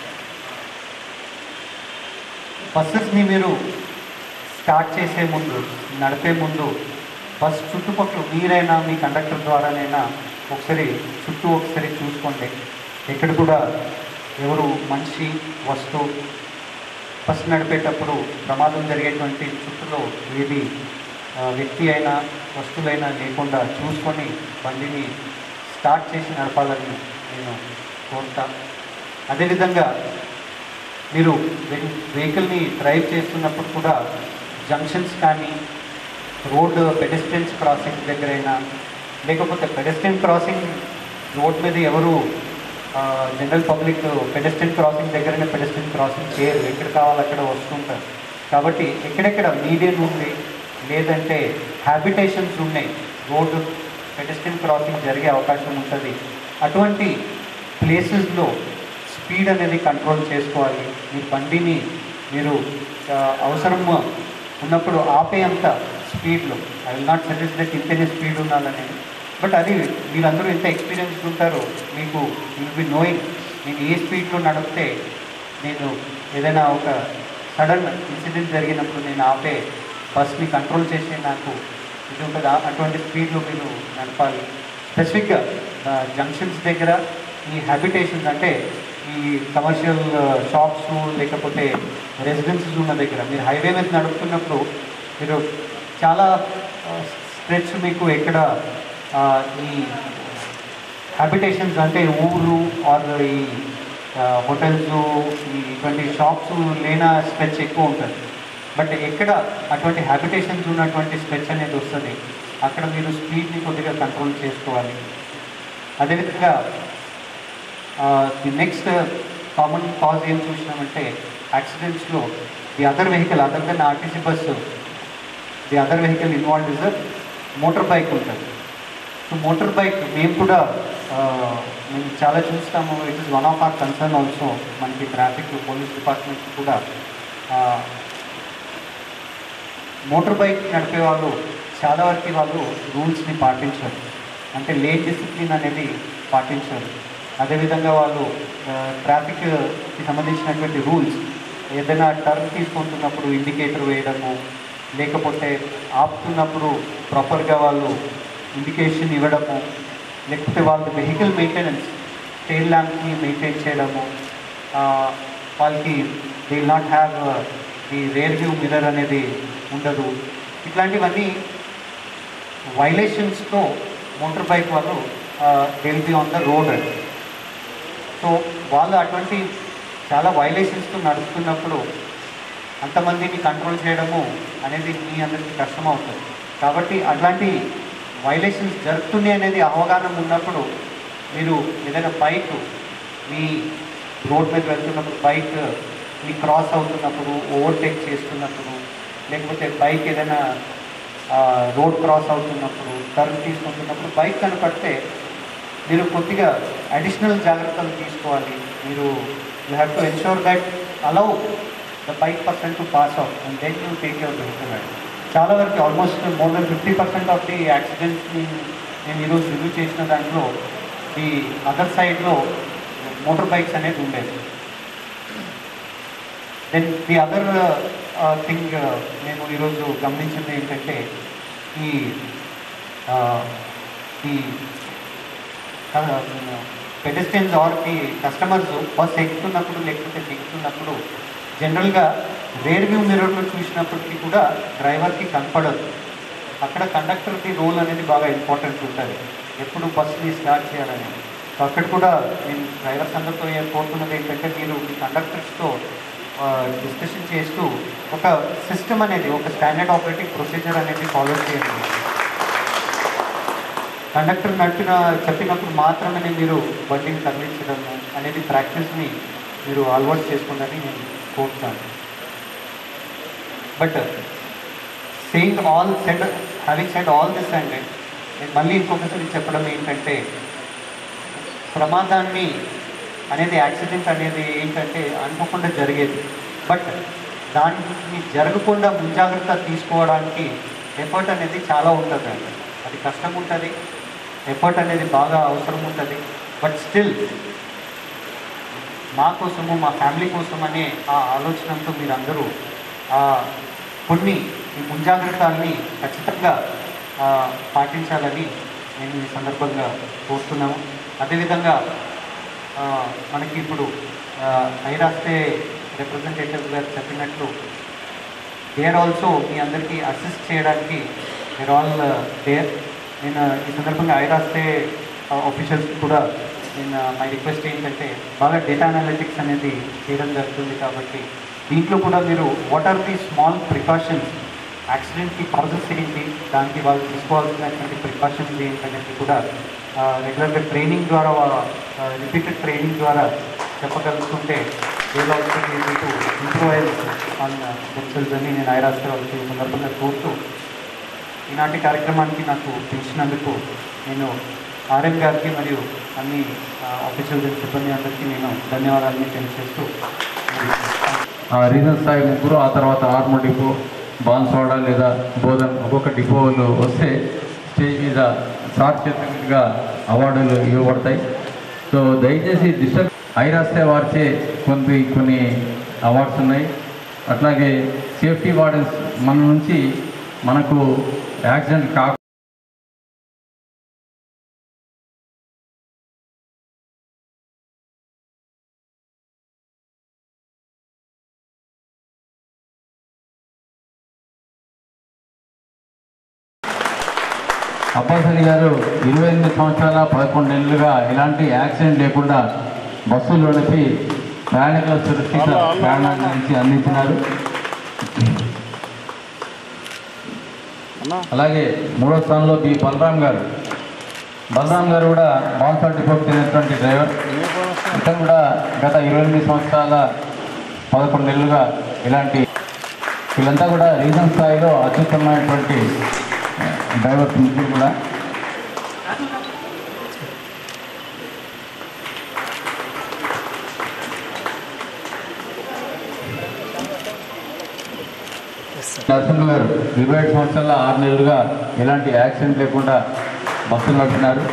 బస్సెస్ని మీరు స్టార్ట్ చేసే ముందు నడిపే ముందు బస్ చుట్టుపక్కల మీరైనా మీ కండక్టర్ ద్వారానైనా ఒకసారి చుట్టూ ఒకసారి చూసుకోండి ఎక్కడ కూడా ఎవరు మనిషి వస్తువు బస్ నడిపేటప్పుడు ప్రమాదం జరిగేటువంటి చుట్టూలో ఏది ఆ, వ్యక్తి అయినా వస్తువులైనా లేకుండా చూసుకొని బండిని స్టార్ట్ చేసి నడపాలని నేను కోరుతా అదేవిధంగా మీరు వెహి- వెహికల్ని డ్రైవ్ చేస్తున్నప్పుడు కూడా జంక్షన్స్ కానీ రోడ్ పెడెస్ట్రియన్స్ క్రాసింగ్ దగ్గరైనా లేకపోతే పెడెస్ట్రియన్ క్రాసింగ్ రోడ్ మీద ఎవరు జనరల్ పబ్లిక్ పెడెస్ట్రియన్ క్రాసింగ్ దగ్గరనే పెడెస్ట్రియన్ క్రాసింగ్ చేయరు ఎక్కడ కావాలో అక్కడ వస్తుంటారు కాబట్టి ఎక్కడెక్కడ మీడియన్ ఉంది లేదంటే హ్యాబిటేషన్స్ ఉన్నాయి రోడ్డు పెడెస్ట్రియన్ క్రాసింగ్ జరిగే అవకాశం ఉంటుంది అటువంటి ప్లేసెస్లో స్పీడ్ అనేది కంట్రోల్ చేసుకోవాలి మీ బండిని మీరు ఆ, అవసరం ఉన్నప్పుడు ఆపేంత స్పీడ్లో I will not suggest that ఇంతనే స్పీడ్ ఉండాలని బట్ అది మీరందరూ ఎంత ఎక్స్పీరియన్స్ ఉంటారో మీకు విల్ బి నోయింగ్ నేను ఏ స్పీడ్లో నడిపితే నేను ఏదైనా ఒక సడన్ ఇన్సిడెంట్ జరిగినప్పుడు నేను ఆపే బస్ని కంట్రోల్ చేసే నాకు ఇది ఉంటుంది ఆ- అటువంటి స్పీడ్లో మీరు నడపాలి స్పెసిఫిక్గా జంక్షన్స్ దగ్గర ఈ హ్యాబిటేషన్స్ అంటే ఈ కమర్షియల్ షాప్స్ లేకపోతే రెసిడెన్సీస్ ఉన్న దగ్గర మీరు హైవే మీద నడుపుతున్నప్పుడు మీరు చాలా స్ట్రెచ్ మీకు ఎక్కడ ఆ, ఈ హ్యాబిటేషన్స్ అంటే ఊరు ఆర్ ఈ హోటల్స్ ఈ ఇటువంటి షాప్స్ లేన స్ట్రెచ్ ఎక్కువ ఉంటుంది బట్ ఎక్కడ అటువంటి హ్యాబిటేషన్స్ ఉన్నటువంటి స్ట్రెచ్ అనేది వస్తుంది అక్కడ మీరు స్పీడ్ని కొద్దిగా కంట్రోల్ చేసుకోవాలి అదేవిధంగా ది నెక్స్ట్ కామన్ కాజ్ ఏం చూసినామంటే యాక్సిడెంట్స్లో the other vehicle other than RTC bus the other vehicle involve is motor bike ఉంటుంది సో మోటార్ బైక్ మేము కూడా ఆ, మేము చాలా చూస్తాము it is one of our concern also మనకి ట్రాఫిక్ పోలీస్ డిపార్ట్మెంట్ కూడా మోటార్ బైక్ నడిపే వాళ్ళు చాలా వరకు వాళ్ళు రూల్స్ని పాటించారు అంటే లేట్ డిసిప్లిన్ అనేది పాటించారు అదేవిధంగా వాళ్ళు ట్రాఫిక్కి సంబంధించినటువంటి రూల్స్ ఏదైనా టర్న్ తీసుకుంటున్నప్పుడు ఇండికేటర్ వేయడము లేకపోతే ఆపుతున్నప్పుడు ప్రాపర్గా వాళ్ళు ఇండికేషన్ ఇవ్వడము లేకపోతే వాళ్ళ వెహికల్ మెయింటెనెన్స్ టైల్ ల్యాంప్ని మెయింటైన్ చేయడము ఆ, వాళ్ళకి they not have the rear view mirror అనేది ఉండదు ఇట్లాంటివన్నీ వైలేషన్స్తో మోటార్ బైక్ వాళ్ళు they will be on the road so వాళ్ళు అటువంటి చాలా వైలేషన్స్తో నడుస్తున్నప్పుడు అంతమందిని కంట్రోల్ చేయడము అనేది మీ అందరికీ కష్టం అవుతుంది కాబట్టి అట్లాంటి వైలేషన్స్ జరుగుతున్నాయి అనేది అవగాహన ఉన్నప్పుడు మీరు ఏదైనా బైక్ మీ రోడ్ మీద వెళ్తున్నప్పుడు బైక్ మీ క్రాస్ అవుతున్నప్పుడు ఓవర్టేక్ చేస్తున్నప్పుడు లేకపోతే బైక్ ఏదైనా రోడ్ క్రాస్ అవుతున్నప్పుడు టర్న్ తీసుకుంటున్నప్పుడు బైక్ కనపడితే మీరు కొద్దిగా అడిషనల్ జాగ్రత్తలు తీసుకోవాలి మీరు you have to ensure that allow the bike person to pass out and then you take your vehicle ride చాలా వరకు almost more than fifty percent of the యాక్సిడెంట్స్ని నేను ఈరోజు రివ్యూ చేసిన దాంట్లో ఈ అదర్ సైడ్లో మోటార్ బైక్స్ అనేది ఉండేది దెన్ ది అదర్ థింగ్ నేను ఈరోజు గమనించింది ఏంటంటే ఈ uh, ఈ pedestrians are the customers bus ఎక్కుతున్నప్పుడు లేకపోతే దిగుతున్నప్పుడు జనరల్గా రేర్ వ్యూ మిర్రర్లో చూసినప్పటికీ కూడా డ్రైవర్కి కనపడదు అక్కడ కండక్టర్కి రోల్ అనేది బాగా ఇంపార్టెంట్ ఉంటుంది ఎప్పుడు బస్ని స్టార్ట్ చేయాలని సో అక్కడ కూడా నేను డ్రైవర్స్ అందరితో ఏ- కోరుతున్నది ఏంటంటే మీరు మీ కండక్టర్స్తో డిస్కషన్ చేస్తూ ఒక సిస్టమ్ అనేది ఒక స్టాండర్డ్ ఆపరేటింగ్ ప్రొసీజర్ అనేది ఫాలో చేయండి కండక్టర్ నడిపిన చెప్పినప్పుడు మాత్రమే మీరు బండిని తరలించడము అనేది ప్రాక్టీస్ని మీరు అలవాటు చేసుకోండి నేను కోరుతాను but saying all said having said all this and నేను మళ్ళీ ఇంకొకసారి చెప్పడం ఏంటంటే ప్రమాదాన్ని అనేది యాక్సిడెంట్ అనేది ఏంటంటే అనుకోకుండా జరిగేది బట్ దాన్ని జరగకుండా ముంజాగ్రత్త తీసుకోవడానికి ఎఫర్ట్ అనేది చాలా ఉంటుంది అది కష్టం ఉంటుంది ఎఫర్ట్ అనేది బాగా అవసరం ఉంటుంది బట్ స్టిల్ మా కోసము మా ఫ్యామిలీ కోసం అనే ఆ ఆలోచనతో మీరందరూ ఆ కొన్ని ఈ ముంజాగ్రత్తల్ని ఖచ్చితంగా ఆ, పాటించాలని నేను ఈ సందర్భంగా కోరుతున్నాము అదేవిధంగా ఆ, మనకి ఇప్పుడు ఐరాస్తే రిప్రజెంటేటివ్ గారు చెప్పినట్లు దేర్ ఆల్సో మీ అందరికీ అసిస్ట్ చేయడానికి దేర్ ఆల్ దేర్ నేను ఈ సందర్భంగా ఐరాస్తే ఆఫీషియల్స్ కూడా నేను మై రిక్వెస్ట్ ఏంటంటే బాగా డేటా అనాలిటిక్స్ అనేది చేయడం జరుగుతుంది కాబట్టి దీంట్లో కూడా మీరు what are the small precautions యాక్సిడెంట్కి కాజెస్ ఏంటి దానికి వాళ్ళు తీసుకోవాల్సినటువంటి ప్రికాషన్స్ ఏంటనేది కూడా రెగ్యులర్గా ట్రైనింగ్ ద్వారా రిపీటెడ్ ట్రైనింగ్ ద్వారా చెప్పగలుగుతుంటే వేలో మీకు ఇంప్రూవైజ్ ఆన్ దెమ్సెల్స్ అని నేను ఐరాస్తే వాళ్ళకి ఈ సందర్భంగా కోరుతూ ఈనాటి కార్యక్రమానికి నాకు పిలిచినందుకు నేను ఆర్ఎం గారికి మరియు అన్ని ఆఫీసర్స్ సిబ్బంది అందరికీ నేను ధన్యవాదాలని తెలియజేస్తూ ఆ రీజన్ స్థాయి ముగ్గురు ఆ తర్వాత ఆర్మూర్ డిపో బాన్స్వాడ లేదా బోధన్ ఒక్కొక్క డిపోలు వస్తే స్టేజ్ మీద సార్ చేతులుగా అవార్డులు ఇవ్వబడతాయి సో దయచేసి డిస్టర్బ్ ఐరాస్తే వారిచే కొన్ని కొన్ని అవార్డ్స్ ఉన్నాయి అట్లాగే సేఫ్టీ వార్డెన్స్ మన నుంచి మనకు యాక్సిడెంట్ కా అబ్బాస్ అలీ గారు ఇరవై ఎనిమిది సంవత్సరాల పదకొండు నెలలుగా ఎలాంటి యాక్సిడెంట్ లేకుండా బస్సులు నడిపి ప్రయాణికుల సురక్షిత ప్రయాణాన్ని నుంచి అందించినారు అలాగే మూడో స్థానంలో బి బలరాం గారు బలరాం గారు కూడా బాన్సార్ డిపోకి చెందినటువంటి డ్రైవర్ ఇతను కూడా గత ఇరవై ఎనిమిది సంవత్సరాల పదకొండు నెలలుగా ఇలాంటి వీళ్ళంతా కూడా రీజన్ స్థాయిలో అత్యుత్తమైనటువంటి డ్రైవర్స్ ముగ్గురు కూడా నరసింహ గారు ఇరవై ఏడు సంవత్సరాల ఆరు నెలలుగా ఎలాంటి యాక్సిడెంట్ లేకుండా బస్సులు నడిపినారు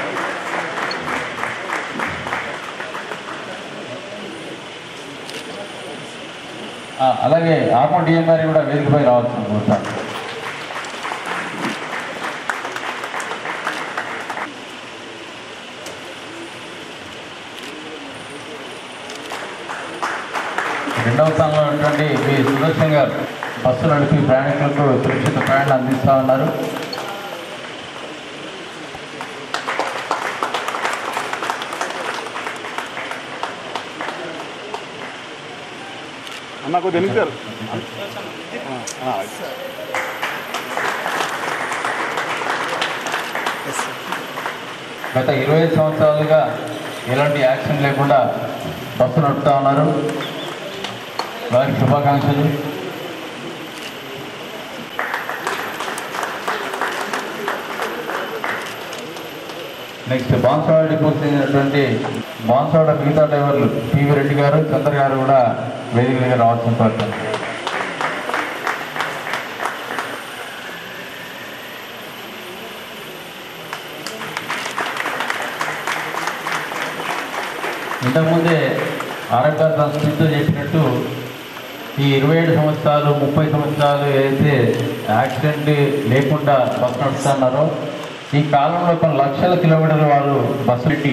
ఆ, అలాగే ఆర్మో డిఎం గారి కూడా వేదికపై రావచ్చు కోరుతాను రెండవ స్థానంలో ఉన్నటువంటి మీ సుదర్శన్ గారు బస్సు నడిపి ప్రయాణికులకు సురక్షిత ప్రయాణం అందిస్తూ ఉన్నారు అన్న కొద్దిగా ఎన్నిసారు గత ఇరవై ఐదు సంవత్సరాలుగా ఎలాంటి యాక్షన్ లేకుండా బస్సు నడుపుతా ఉన్నారు వారికి శుభాకాంక్షలు నెక్స్ట్ బాన్సవాడ డిపోకి చెందినటువంటి బాన్సవాడ మిగతా డ్రైవర్లు పివి రెడ్డి గారు చంద్ర గారు కూడా వేదిక దగ్గర రావాల్సిన కోరుతాను ఇంతకుముందే ఆరోగ్య సంస్కృతితో చెప్పినట్టు ఈ ఇరవై ఏడు సంవత్సరాలు ముప్పై సంవత్సరాలు ఏదైతే యాక్సిడెంట్ లేకుండా బస్సు నడుస్తున్నారో ఈ కాలంలో కొన్ని లక్షల కిలోమీటర్లు వారు బస్సు పెట్టి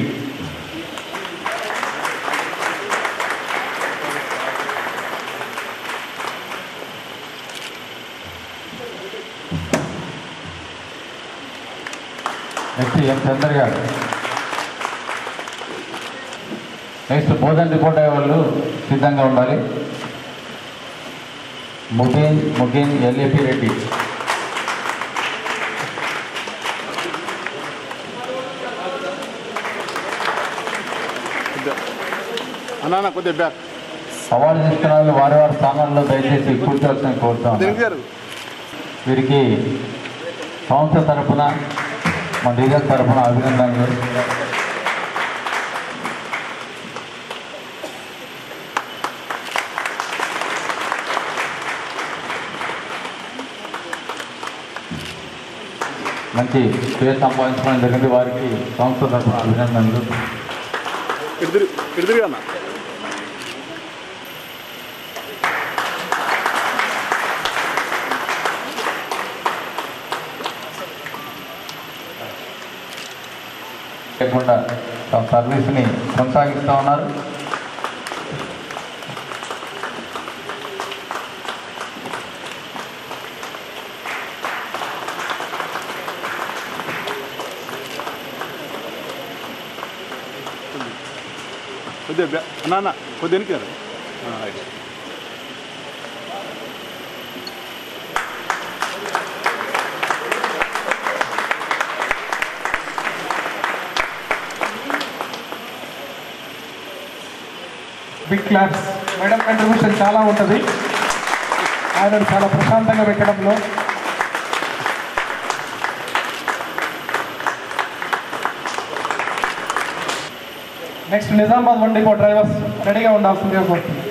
నెక్స్ట్ ఎం చంద్ర గారు నెక్స్ట్ బోధన్ రిపోర్ట్ అయ్యే వాళ్ళు సిద్ధంగా ఉండాలి ముగేన్ ముగేన్ ఎల్ఏపి రెడ్డి అన్నా కొద్దిగా బ్యాక్ అవార్డు తీసుకున్న వాళ్ళు వారి వారి స్థానాల్లో దయచేసి కూర్చోవాల్సిన కోరుతాం దీనికి గారు వీరికి సంస్థ తరపున మా డీజర్ తరపున అభినందనలు మంచి పేరు సంపాదించడం జరిగింది వారికి సంస్థ తరపున అభినందనలు ఇటు తిరిగి ఇటు తిరిగి అన్న లేకుండా తమ సర్వీస్ని కొనసాగిస్తూ ఉన్నారు కొద్దిగా బ్యాక్ అన్నా అన్న కొద్దిగా వెనక్కి రా. ఆ, right big claps madam contribution చాలా ఉంటుంది ఆయన చాలా ప్రశాంతంగా పెట్టడంలో next Nizamabad one depot drivers రెడీగా ఉండాల్సిందిగా కోరుతున్నాను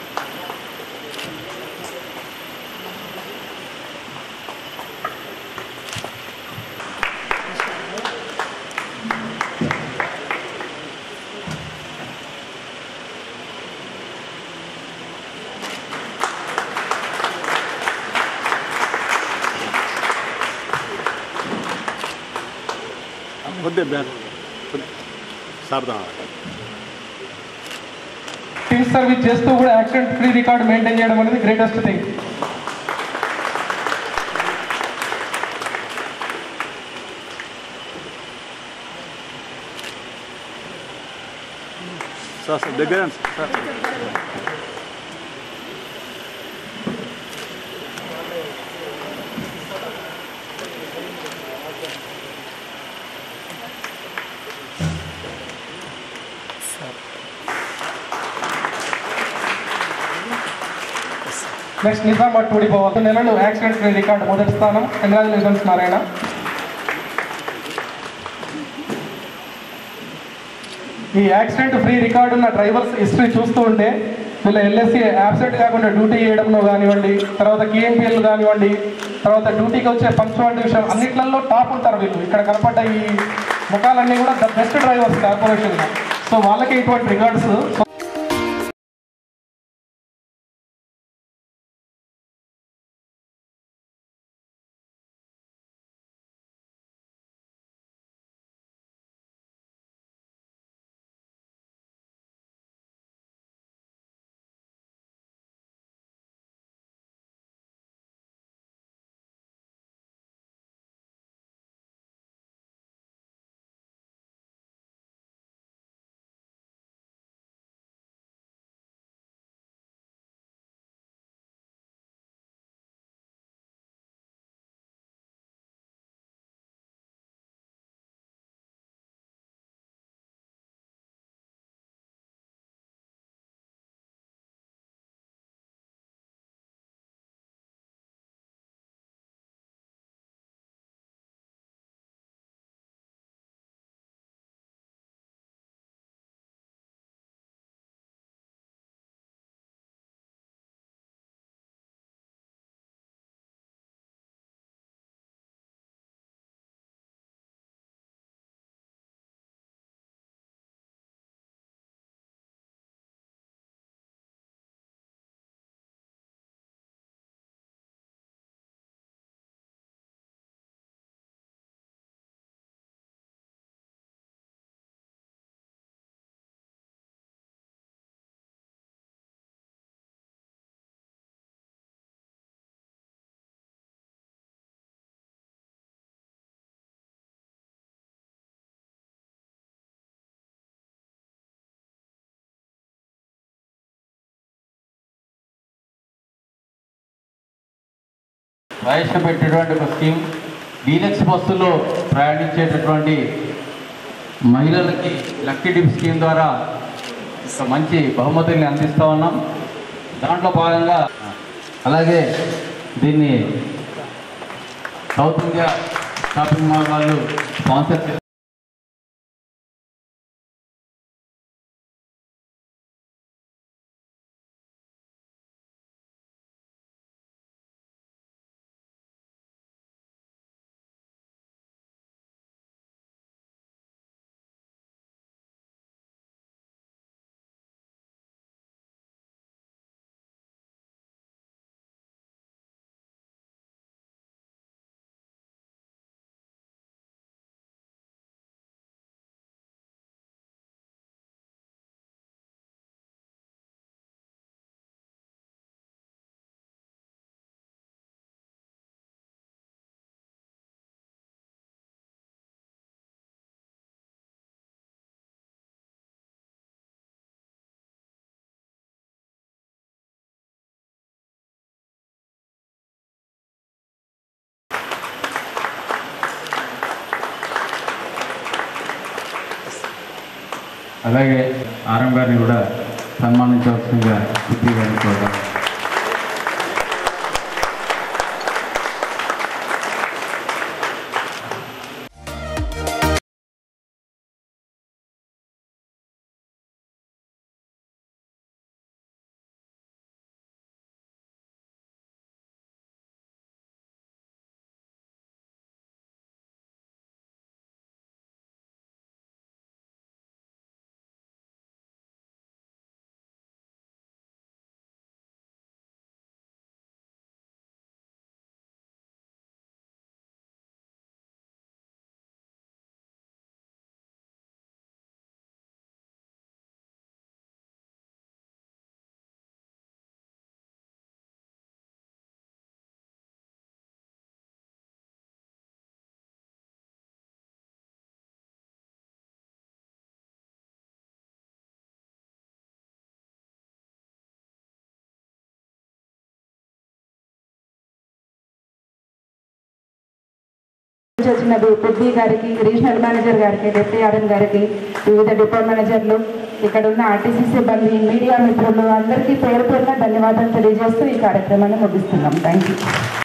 కొద్దిగా బ్యాక్ కొద్దిగా సార్దా టీమ్ సర్వీస్ చేస్తూ కూడా యాక్సిడెంట్ ఫ్రీ రికార్డ్ మెయింటైన్ చేయడం అనేది గ్రేటెస్ట్ థింగ్ సార్ సార్ దగ్గర రండి sir next Nizamabad two depot ఒక నెలలు యాక్సిడెంట్ ఫ్రీ రికార్డ్ మొదటి స్థానం కంగ్రాచులేషన్స్ నారాయణ ఈ యాక్సిడెంట్ ఫ్రీ రికార్డు ఉన్న డ్రైవర్స్ హిస్టరీ చూస్తూ ఉంటే వీళ్ళ ఎల్ఎస్సి యాబ్సెంట్ కాకుండా డ్యూటీ చేయడంలో కానివ్వండి తర్వాత కేఎంపీఎల్ కానివ్వండి తర్వాత డ్యూటీకి వచ్చే పంక్చువాలిటీ విషయం అన్నిట్లలో టాప్ ఉంటారు వీళ్ళు ఇక్కడ కనపడ్డ ఈ ముఖాలన్నీ కూడా ద బెస్ట్ డ్రైవర్స్ కార్పొరేషన్లో సో వాళ్ళకి ఇటువంటి రికార్డ్స్ ప్రవేశపెట్టేటువంటి ఒక స్కీమ్ డీలక్స్ బస్సులో ప్రయాణించేటటువంటి మహిళలకి లక్కీ డిప్ స్కీమ్ ద్వారా ఒక మంచి బహుమతుల్ని అందిస్తూ ఉన్నాం దాంట్లో భాగంగా అలాగే దీన్ని సౌత్ ఇండియా షాపింగ్ మాల్ వాళ్ళు స్పాన్సర్ చేస్తారు అలాగే ఆరం గారిని కూడా సన్మానించవలసిందిగా సిద్ధి గారిని కోరుతాం వచ్చిన బుద్ధి గారికి రీజనల్ మేనేజర్ గారికి డిప్యూటీ ఆర్ఎన్ గారికి వివిధ డిపో మేనేజర్లు ఇక్కడ ఉన్న ఆర్టీసీ సిబ్బంది మీడియా మిత్రులు అందరికీ పేరు పేరున ధన్యవాదాలు తెలియజేస్తూ ఈ కార్యక్రమాన్ని ముగిస్తున్నాం థ్యాంక్ యూ